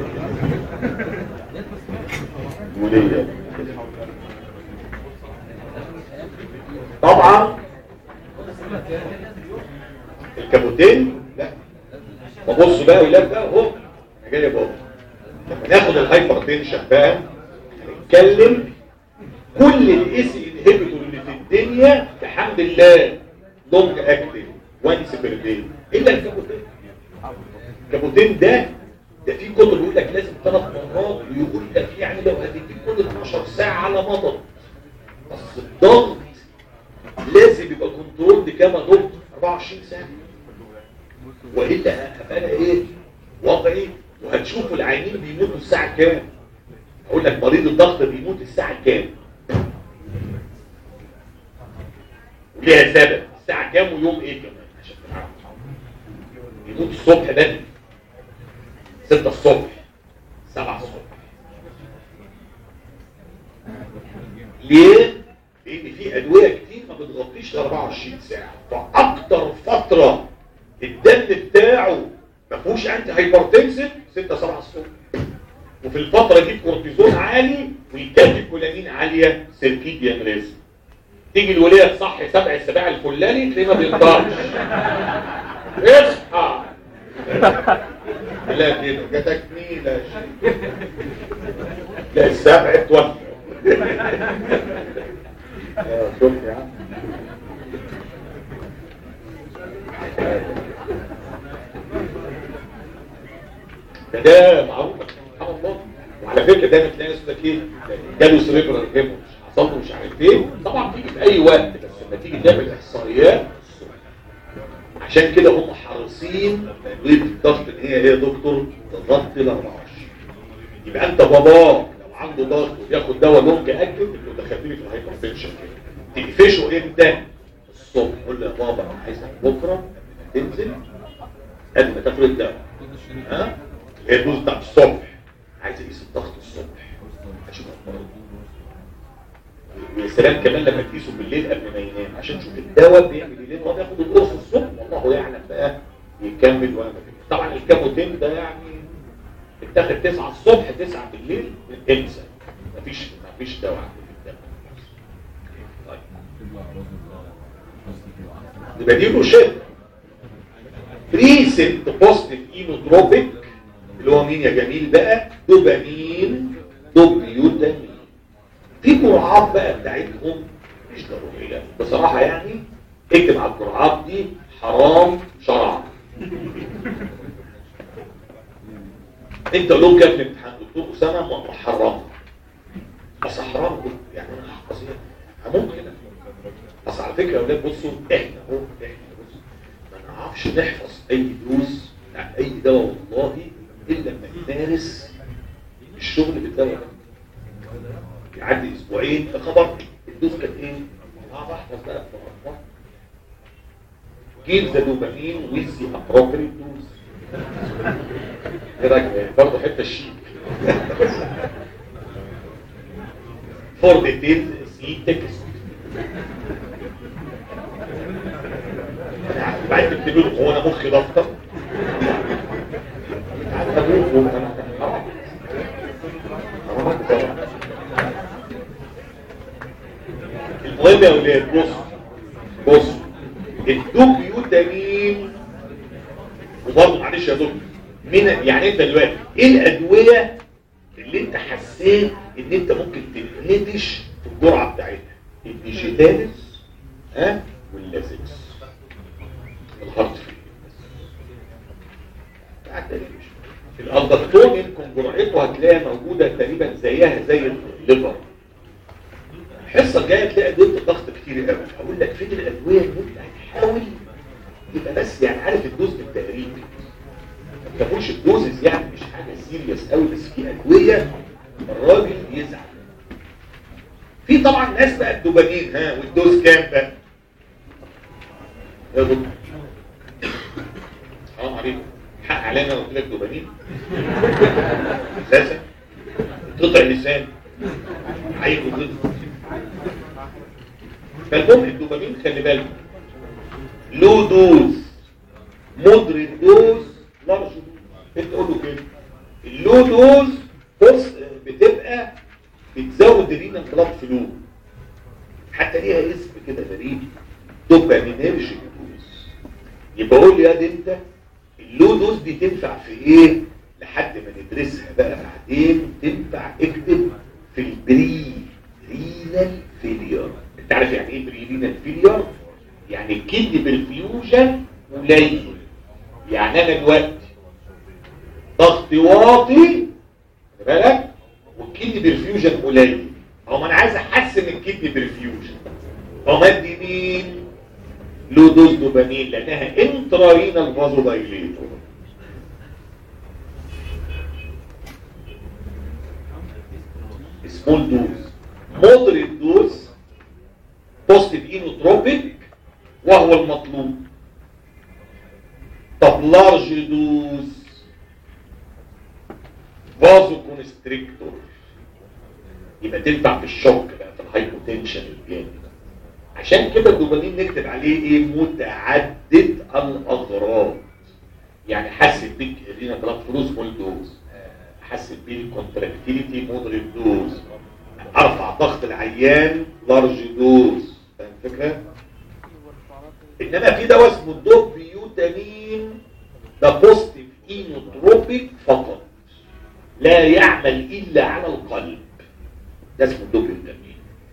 وليه طبعا الكابوتين لا ببص بقى ولاد بقى اهو انا جاي بقى لما ناخد الهايبر تنشن بقى هنتكلم كل الاس انهبيتور اللي في الدنيا بحمد الله لونج اكتف وانس بير داي الا الكابوتين الكابوتين ده ده في كتب يقول لك لازم ثلاث مرات ويقول لك يعني لو هتديك كل 12 ساعه على مضض بس الضغط لازم يبقى كنترول كما دكتور 24 ساعه والا هبقى انا ايه وضعي وهتشوفوا العيانين بيموتوا الساعه كام اقول لك مريض الضغط بيموت الساعه كام وليها سبب الساعه كام ويوم ايه كمان عشان تعرف يموت الصبح بدري 6 الصبح 7 الصبح ليه؟ لان في ادويه كتير ما بتغطيش ال 24 ساعه فاكتر فتره الدم بتاعه ما فيهوش انتي هايبرتنسن 6 7 الصبح وفي الفتره دي كورتيزون عالي والكاتيكولامين عاليه سيركيديان ريزم تيجي الوليه تصحي سبع السباع الفلاني تلاقيه ما بيقدرش اصحى لا كده جاتك مين يا شيخ لا السبع اتوفى شوف يا عم ده ده معروف سبحان الله وعلى فكره دايما تلاقي ناس لك ايه جاله سريبرال هيموج حصل له مش عارف ايه طبعا بتيجي في اي وقت بس لما تيجي تعمل احصائيات عشان كده هم حريصين تدوير الضغط ان هي ايه يا دكتور تغطي ال 24 يبقى انت باباك لو عنده ضغط وبياخد دواء لونج اكل انت دخلتني في الهايبرتنشن تقفشه امتى؟ الصبح قول له يا بابا انا عايزك بكره تنزل قبل ما تاخد الدواء ها؟ هي الدوز بتاعت الصبح عايز اقيس الضغط الصبح اشوف اخباره ويا سلام كمان لما تقيسه بالليل قبل ما ينام عشان تشوف الدواء بيعمل ايه لان هو بياخد القرص الصبح والله يعلم بقى يكمل ولا طبعا الكاموتين ده يعني اتاخد 9 الصبح 9 بالليل انسى مفيش مفيش دواء في الدم طيب يبقى دي روشته ريسنت بوزيتيف اينوتروبيك اللي هو مين يا جميل بقى دوبامين دوبيوتامين في جرعات بقى بتاعتهم مش ضروريه بصراحه يعني اكتب على الجرعات دي حرام شرعا انت لو كان في الامتحان دكتور اسامه محرم بس حرام دي يعني انا هحفظ ممكن بس على فكره يا اولاد بصوا احنا اهو احنا بصوا ما نعرفش نحفظ اي دروس بتاع اي دواء والله الا لما نمارس الشغل بالدواء ده يعدي اسبوعين فخبر الدوز كانت ايه؟ اه بحفظ بقى بتوقع give the dopamine with the appropriate dose ايه رايك برضه حته شيك for details see text بعد تكتب له هو انا مخي دفتر المهم يا ولاد بص بص الدوبيوتامين وبرضه معلش يا دكتور من يعني انت دلوقتي ايه الادويه اللي انت حسيت ان انت ممكن تنهدش في الجرعه بتاعتها الديجيتالس ها واللازكس الهارت فيل تعدى ليه مش الالدكتون يمكن جرعته هتلاقيها موجوده تقريبا زيها زي الليفر الحصه الجايه تلاقي ادويه الضغط كتير قوي هقول لك فين الادويه اللي انت هتحاول يبقى بس يعني عارف الدوز بالتقريب ما تاخدش الدوزز يعني مش حاجه سيريس قوي بس في ادويه الراجل يزعل في طبعا ناس بقى الدوبامين ها والدوز كام بقى يا دكتور حرام عليكم حق علينا لو قلت لك دوبامين اساسا قطع لسان عيب وكده فالمهم الدوبامين خلي بالك لو دوز مودريت دوز لارج دوز انت تقول له كده اللو دوز بص بتبقى بتزود رينا بلاد فلو حتى ليها اسم كده غريب دوبامينرجيك دوز يبقى قول لي يا دي انت اللو دوز دي تنفع في ايه لحد ما ندرسها بقى بعدين تنفع اكتب في البري رينال فيلير انت عارف يعني ايه بري رينال فيلير يعني الكدني بالفيوجن قليل يعني انا دلوقتي ضغط واطي خلي بالك والكدني بالفيوجن قليل او ما انا عايز احسن الكدني بالفيوجن او مادي مين لو دوز دوبامين لانها انترارينال فازو دايليتور سمول دوز مودريت دوز بوزيتيف اينوتروبيك وهو المطلوب طب لارج دوز فازو كونستريكتور يبقى تنفع في الشوك بقى في الهايبوتنشن الجامد عشان كده الدوبامين نكتب عليه ايه متعدد الاضرار يعني حسب بيك رينا بلاد فلوس مول دوز حسب بيه الكونتراكتيليتي مودريت دوز ارفع ضغط العيان لارج دوز فاهم الفكره انما في دواء اسمه الدوبيوتامين ده بوزيتيف اينوتروبيك فقط لا يعمل الا على القلب ده اسمه الدوبيوتامين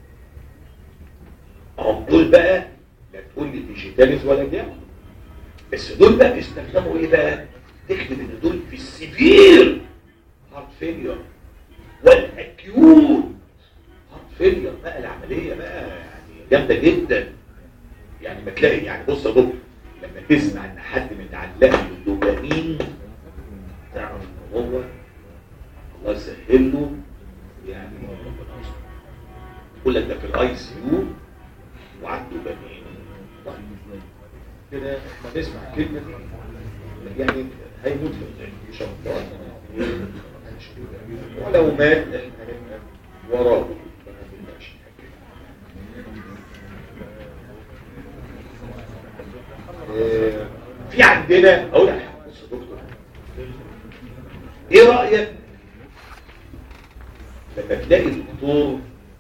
هم دول بقى لا تقول لي ديجيتاليز ولا جام بس دول بقى بيستخدموا ايه بقى تكتب ان دول في السيفير هارت فيلير والاكيوت هارت فيلير بقى العمليه بقى يعني جامده جدا يعني ما تلاقي يعني بص يا دكتور لما تسمع ان حد متعلق بالدوبامين تعرف ان هو الله يسهل له يعني يقول لك ده في الاي سي يو وعنده دوبامين كده احنا نسمع الكلمه دي يعني هيموت في الغالب ان شاء الله ولو مات احنا هنبقى وراه ما نقولش في عندنا اقول لك بص يا دكتور ايه رايك لما تلاقي دكتور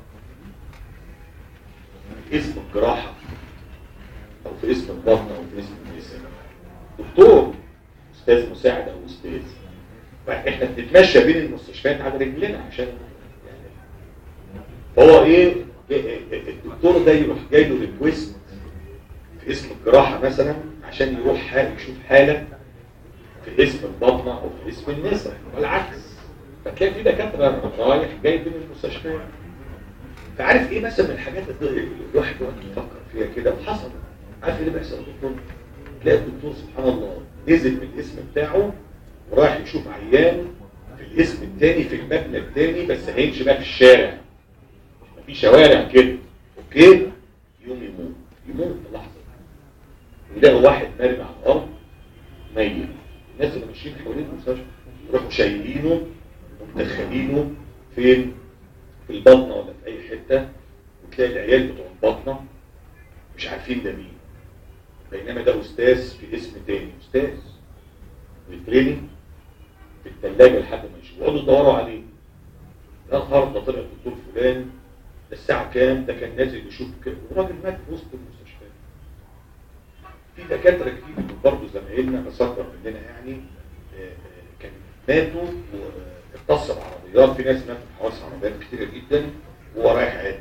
في اسم الجراحه او في اسم البطن او في اسم النساء دكتور استاذ مساعد او استاذ احنا بنتمشى بين المستشفيات على رجلنا عشان يعني هو ايه الدكتور ده يروح جاي له ريكويست في اسم الجراحه مثلا عشان يروح حال يشوف حاله في اسم البطنه او في اسم النساء والعكس فتلاقي في دكاتره رايح جاي بين المستشفيات فعارف ايه مثلا من الحاجات اللي الواحد يقعد يفكر فيها كده وحصل عارف ايه اللي بيحصل دكتور تلاقي الدكتور سبحان الله نزل من الاسم بتاعه وراح يشوف عيان في الاسم الثاني في المبنى الثاني بس هيمشي بقى في الشارع في شوارع كده اوكي يوم يموت يموت في لحظه يلاقوا واحد مرمي على الارض ميت الناس اللي ماشيين حوالين المستشفى يروحوا شايلينه ومدخلينه فين في البطنه ولا في اي حته وتلاقي العيال بتوع البطنه مش عارفين ده مين بينما ده استاذ في اسم تاني استاذ ويترمي في الثلاجه لحد ما يشوف يقعدوا يدوروا عليه ده النهارده طلع الدكتور فلان ده الساعه كام ده كان نازل يشوف كده والراجل مات في وسط المستشفى في دكاتره كتير برضه زمايلنا بس اكبر مننا يعني كان ماتوا واتصل بعربيات في ناس ماتوا في حوادث عربيات كتيره جدا وهو رايح عيادته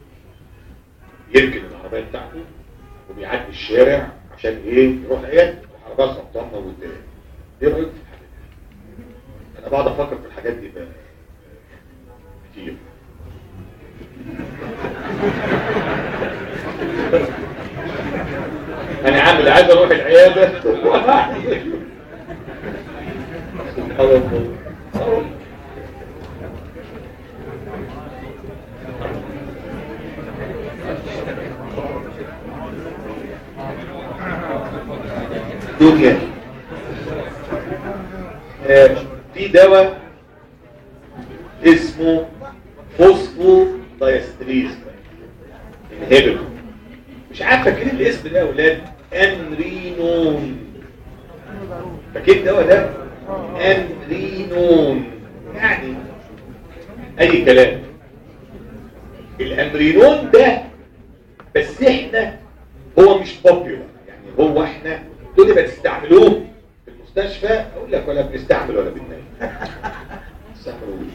يركن العربيه بتاعته وبيعدي الشارع عشان ايه يروح عيادته العربيه خبطانه قدام ايه رايك في الحاجه دي انا بقعد افكر في الحاجات دي بقى كتير انا عامل عايز اروح العياده سبحان الله دنيا آه، في دواء اسمه فوسفو دايستريز انهبيتور مش عارف فاكرين الاسم ده يا اولاد امرينون فاكرين الدواء ده امرينون يعني اي كلام الامرينون ده بس احنا هو مش بوبيولار يعني هو احنا تقول لي بتستعملوه في المستشفى اقول لك ولا بنستعمل ولا بننام استعملوش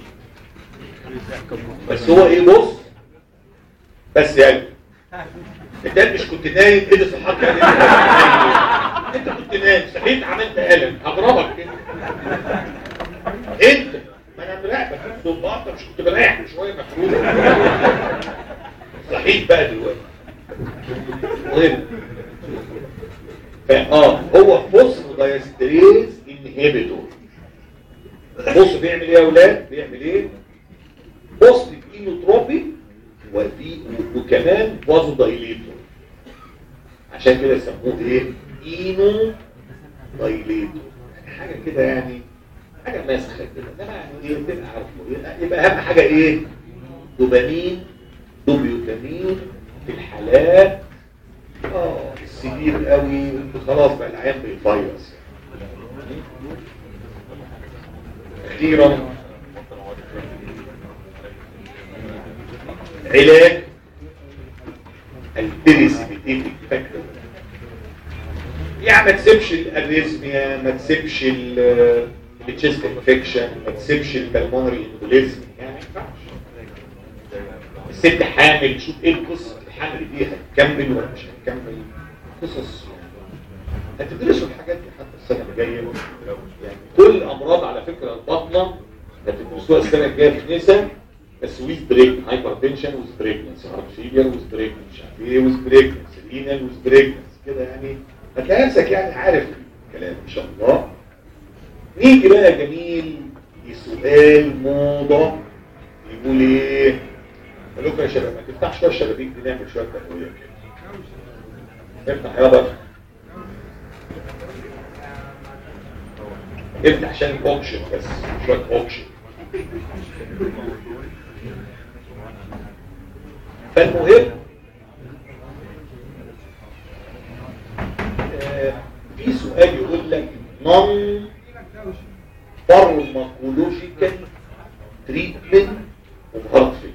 بس هو ايه بص بس يعني انت مش كنت نايم ايه اللي صحاك يعني انت كنت نايم صحيت عملت قلم هضربك كده انت ما انا مراقبك بالظبط انت مش كنت مريح من شويه مفروض صحيت بقى دلوقتي مهم اه هو فوسفودايستريز انهبيتور بص بيعمل ايه يا اولاد بيعمل ايه بوزيتيف اينوتروبي وفي وكمان فازو دايليتور عشان كده سموه ايه اينو دايليتور يعني حاجه كده يعني حاجه ماسخه كده انما يعني ايه تبقى عارفه يبقى اهم حاجه ايه دوبامين دوبيوتامين في الحالات اه السبيل قوي خلاص بقى العيان بيفيروس اخيرا علاج البيريسيبيتيتك فاكتور يعني ما تسيبش الاريزميا ما تسيبش التشيست انفكشن ما تسيبش البلمونري امبوليزم يعني ما ينفعش الست حامل شوف ايه قصه الحمل دي هتكمل ولا مش هتكمل قصص هتدرسوا الحاجات دي حتى السنه الجايه يعني كل الامراض على فكره البطنه هتدرسوها السنه الجايه في نسا بس ويز بريك هايبر تنشن ويز بريكنس هارت فيلير ويز بريكنس مش عارف ايه ويز بريكنس رينال ويز بريكنس كده يعني هتلاقي نفسك يعني عارف الكلام ان شاء الله نيجي بقى يا جميل لسؤال موضه يقول ايه قال لكم يا شباب ما تفتحش شويه الشبابيك دي نعمل شويه تهويه كده افتح يابا افتح عشان الاوكشن بس شويه اوكشن فالمهم آه، في سؤال يقول لك نون فارماكولوجيكال تريتمنت اوف هارت فيلر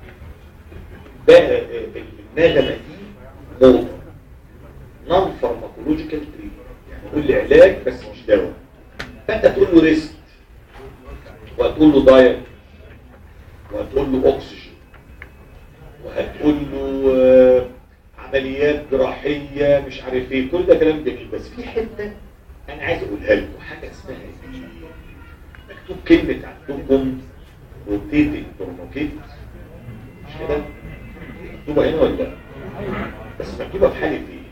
بقى النغمه دي موضه نون فارماكولوجيكال تريتمنت يعني قول لي علاج بس مش دواء فانت تقول له ريسك وهتقول له دايت وهتقول له اكسجين وهتقول له آه، عمليات جراحيه مش عارف ايه كل ده كلام جميل بس في حته انا عايز اقولها لكم حاجه اسمها ايه مكتوب كلمه عندكم روتيتنج تورنوكيت مش كده مكتوبه هنا ولا لا بس مكتوبه في حاله ايه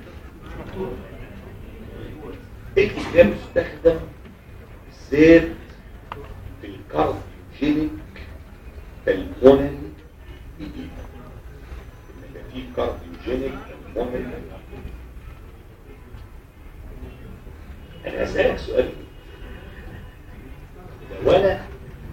اكتب ده مستخدم بالذات في الكارديوجينيك بالمونري ايديما يبقى في كارديوجينيك بالمونري انا اسالك سؤال لو انا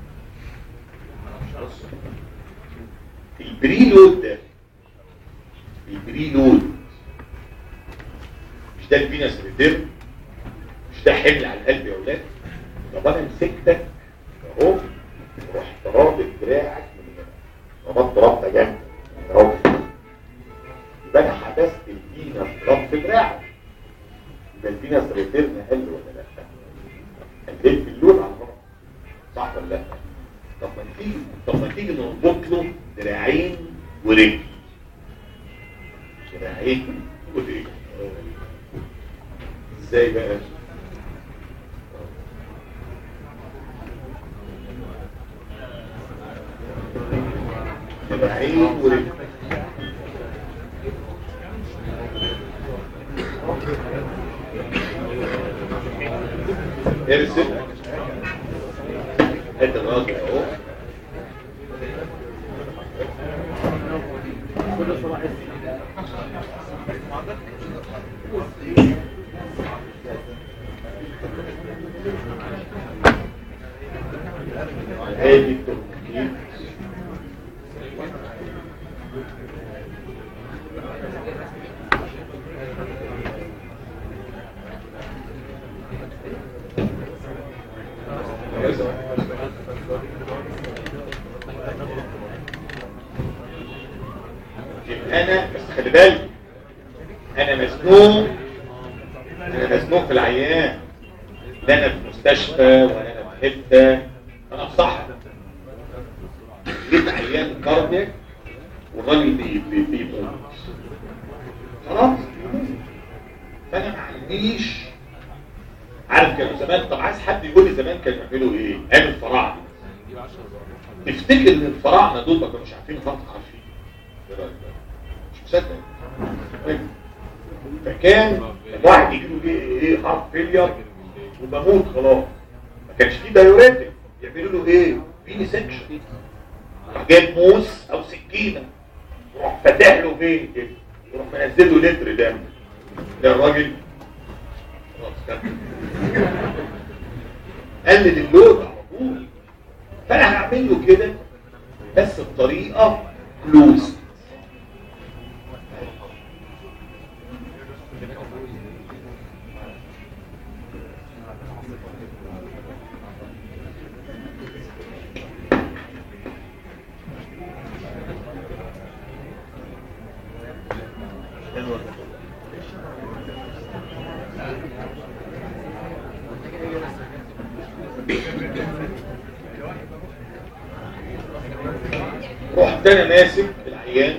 بص، البريلود ده البريلود مش ده الفينس ريتيرن مش ده حمل على القلب يا اولاد طب انا مسكتك اهو ورحت رابط دراعك من هنا ربطت ربطه جامده اهو يبقى انا حبست الفينس ربط دراعك يبقى الفينس ريتيرن قل ولا لا؟ قلت اللون على الربط صح ولا لا؟ طب ما تيجي طب ما تيجي نربط له دراعين ورجل دراعين ورجل ازاي بقى عين ورجل ارسم ادي الراجل اهو هادي التركيب يبقى انا بس خلي بالك انا مزنوق انا مزنوق في العيان لا انا في مستشفى ولا انا في حته انا في صحراء جيت عيان كاردياك والراجل بي- بي- بيموت خلاص فانا ما عنديش عارف كانوا زمان طب عايز حد يقول لي زمان كانوا يعملوا ايه؟ ايام الفراعنه تفتكر ان الفراعنه دول ما كانوش عارفين خط عارفين إيه رأيك بقى؟ مش مصدق طيب. فكان واحد يجي له ايه ايه هارت فيلير وبموت خلاص ما كانش فيه دايوريتك يعملوا له ايه؟ فيني سكشن راح جايب موس او سكينه يروح فاتح له فين كده يروح منزل له لتر دم ده الراجل خلاص كمل. قلل اللود على طول فانا هعمل له كده بس بطريقه كلوز رحت انا ماسك العيان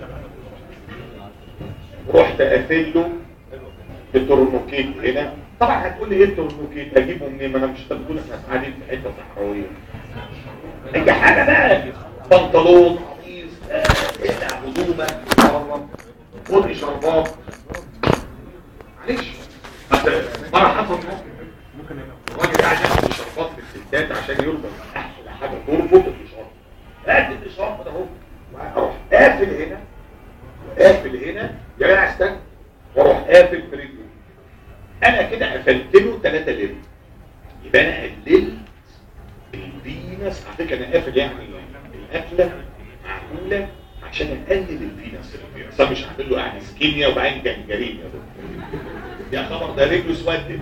رحت قافل له التورنوكيت هنا طبعا هتقول لي ايه التورنوكيت هجيبه منين ما انا مش هتكون احنا قاعدين في حته صحراويه اي حاجه بقى بنطلون قميص آه، اقلع هدومك بره خد لي شربات معلش أنت مره حصل موقف الراجل قاعد ياخد شربات في الستات عشان يرضى احلى حاجه تربط الاشاره هات الاشاره ده اهو واروح قافل هنا قافل هنا يا جدع استنى واروح قافل في رجله انا كده قفلت له 3 لتر يبقى انا قللت الفينس على فكره انا قافل يعني القفله معموله عشان اقلل الفينس الفينس انا مش هعمل له يعني سكينيا وبعدين جنجرين يا دكتور يا خبر ده رجله اسودت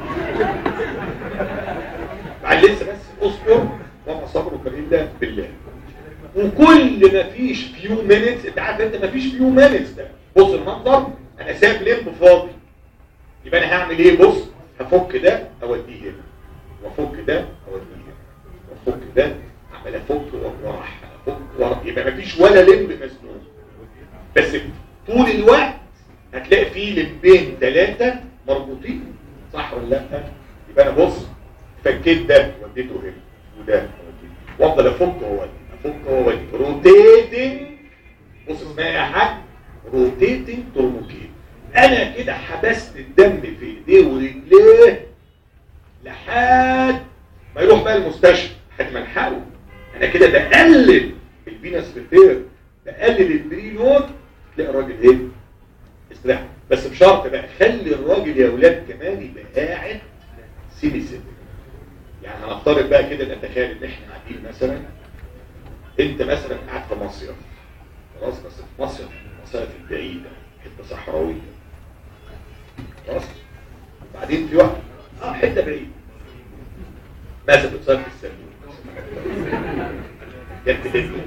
بعد لسه بس اصبر وما صبرك الا بالله وكل ما فيش فيو مينتس انت عارف انت ما فيش فيو مينتس ده بص المنظر انا سايب لمب فاضي يبقى انا هعمل ايه بص هفك ده اوديه هنا وافك ده اوديه هنا وافك ده عمال افك واروح افك واروح يبقى ما فيش ولا لمب مسنون بس طول الوقت هتلاقي فيه لمبين ثلاثه مربوطين صح ولا لا يبقى انا بص فكيت ده وديته هنا وده وديته وافضل افك واودي افك واودي روتيتنج بص اسمها يا حاج روتيتنج تورموكيت انا كده حبست الدم في ايديه ورجليه لحد ما يروح بقى المستشفى لحد ما الحقه انا كده بقلل الفينس ريبير بقلل البري لود تلاقي الراجل ايه استريح بس بشرط بقى خلي الراجل يا اولاد كمان يبقى قاعد سيمي سيمي يعني هنفترض بقى كده نتخيل ان احنا قاعدين مثلا انت مثلا قاعد في مصيف خلاص بس في مصيف مصيف البعيده حته صحراويه خلاص بعدين في واحد اه حته بعيده مثلا بتصيف في السلوم جنب ليبيا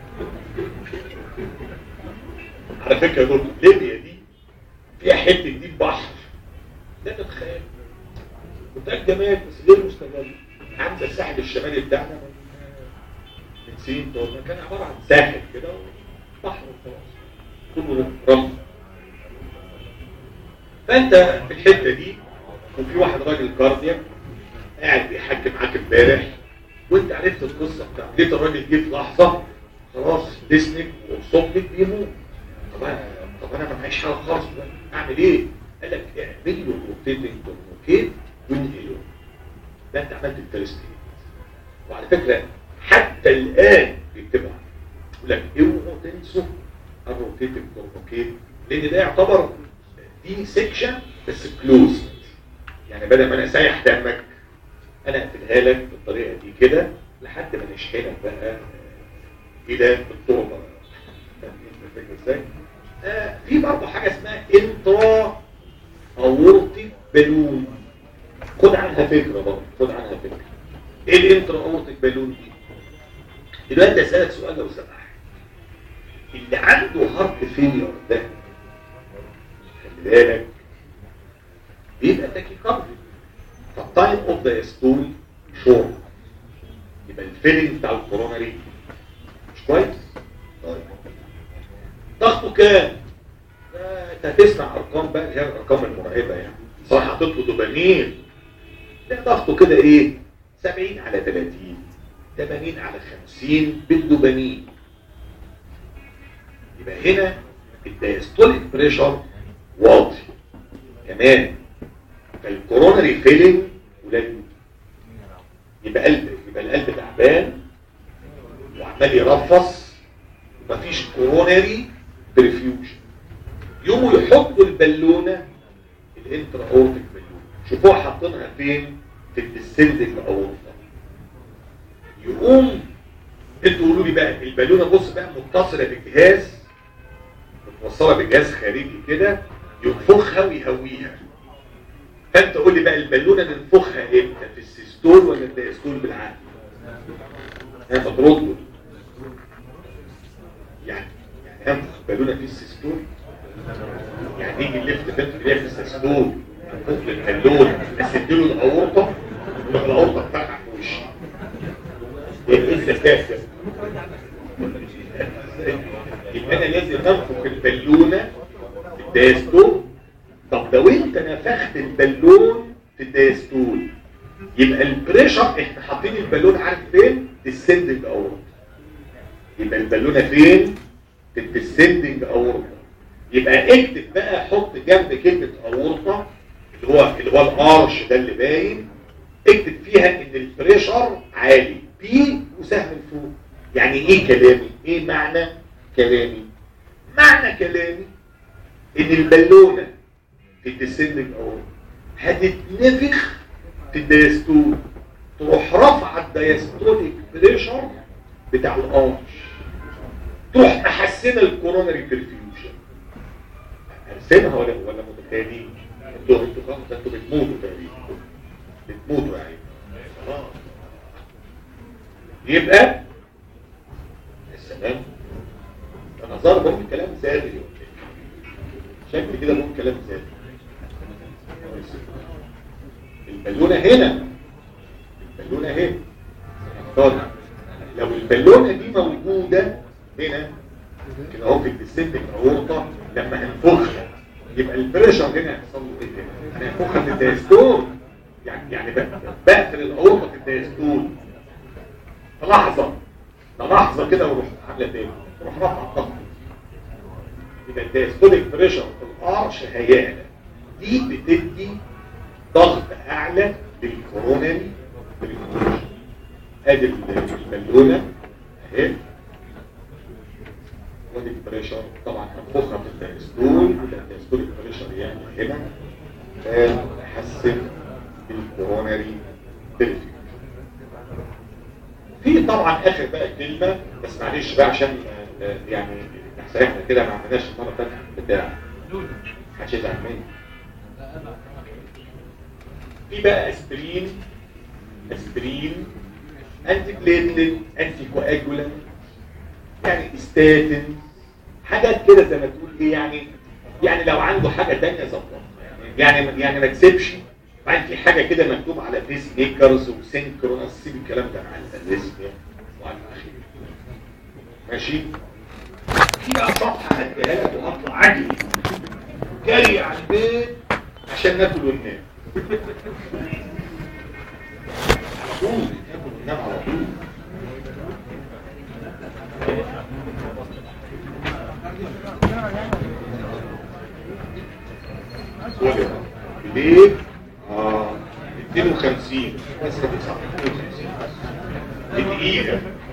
على فكره يا دكتور ليبيا دي فيها حته دي بحر لا تتخيل وده جمال بس ليه المستقبل عند الساحل الشمالي بتاعنا من سين طول كان عباره عن ساحل كده بحر وخلاص كله رمل فانت في الحته دي وفي واحد راجل كاردياك قاعد بيحكي معاك امبارح وانت عرفت القصه بتاعته لقيت الراجل جه في لحظه خلاص لقيت تسلك وصوتك بيموت طب انا طب انا ما معيش حاجه خالص بقى. اعمل ايه؟ قال لك اعمل له روتيتنج تورنوكيت وانقله ده انت عملت الفيرست وعلى فكره حتى الان بيكتبها يقول لك اوعوا تنسوا الروتيتنج تورنوكيت لان ده يعتبر دي سيكشن بس كلوز يعني بدل ما انا سايح دمك انا اقفلها لك بالطريقه دي كده لحد ما نشحنك بقى الى التربه فاهم الفكره ازاي؟ آه في برضه حاجه اسمها انترا اورتيك بالون خد عنها فكره برضه خد عنها فكره ايه الانترا اورتيك بالون دي؟ دلوقتي اسالك سؤال لو سمحت اللي عنده هارت فيلير ده خلي بالك بيبقى تاكيكاردي فالتايم اوف ذا ستول شورت يبقى الفيلينج بتاع الكوروناري مش كويس طيب ضغطه كام ده انت هتسمع ارقام بقى اللي هي الارقام المرعبه يعني صراحه حاطط له دوبامين ده ضغطه كده ايه 70 على 30 80 على 50 بالدوبامين يبقى هنا الدايستوليك بريشر واطي كمان فالكوروناري فيلينج قليل يبقى قلب يبقى القلب تعبان وعمال يرفص مفيش كوروناري بريفيوجن يقوموا يحطوا البالونه الانترا اورتيك بالونه شوفوها حاطينها فين في الديسندنج اورتا يقوم انتوا قولوا لي بقى البالونه بص بقى متصله بالجهاز متوصله بجهاز خارجي كده ينفخها ويهويها فانت قول لي بقى البالونه ننفخها امتى في السيستول ولا الدايستول بالعقل ها ترد يعني يعني انفخ بالونه في السيستول يعني يجي الليفت بنت في السيستول انفخ البالون اسد له الاورطه الاورطه بتاعها في وشي ايه الذكاء ده يبقى انا لازم انفخ البالونه في الدايستول طب لو انت نفخت البالون في الدايستول يبقى البريشر احنا حاطين البالون عارف فين السندنج اورطه يبقى البالونه فين في الديسندنج اورطه يبقى اكتب بقى حط جنب كلمه اورطه اللي هو اللي هو الارش ده اللي باين اكتب فيها ان البريشر عالي بي وسهم لفوق يعني ايه كلامي ايه معنى كلامي معنى كلامي ان البالونه في الديسندنج اورطه هتتنفخ في الدايستول تروح رافعه الدايستوليك بريشر بتاع الارش تروح محسنه الكوروناري برفيوجن ارسمها ولا ولا متخيلين انتوا انتوا خلاص انتوا بتموتوا تقريبا بتموتوا يعني خلاص يبقى السلام انا ظاهر بقول كلام ساذج شكل كده بقول كلام ساذج البالونه هنا البالونه هنا طيب لو البالونه دي موجوده هنا كده اهو في الديسندنج اورطه لما هنفخها يبقى البريشر هنا هيحصل له ايه هنا؟ انا هنفخها في الدايستول يعني يعني بقفل الاورطه في الدايستول في لحظه ده لحظه كده وروح عامله تاني تروح رافعه الضغط يبقى الدايستوليك بريشر في الارش هيعلى دي بتدي ضغط اعلى للكوروناري بريفيوجن ادي البالونه اهي ودي البريشر طبعا هنفخها في الدايستول الدايستول البريشر يعني هنا فنحسن الكوروناري بريفيوجن في طبعا اخر بقى كلمه بس معلش بقى عشان آه، يعني احنا احنا كده ما عملناش المره اللي فاتت بتاع محدش يزعل مني في بقى اسبرين اسبرين انتي بليتلين انتي كواجولانت يعني ستاتين حاجات كده زي ما تقول ايه يعني يعني لو عنده حاجه ثانيه ظبطها يعني يعني ما تسيبش بعدين في حاجه كده مكتوب على بيس ميكرز وسينكرونس سيب الكلام ده على الريسك وعلى الاخير ماشي في بقى صفحه هديها لك وهطلع عجلي جري على البيت عشان ناكل وننام على طول ناكل وننام على طول قول ليه اه 52 بس دي صح 52 دي دقيقة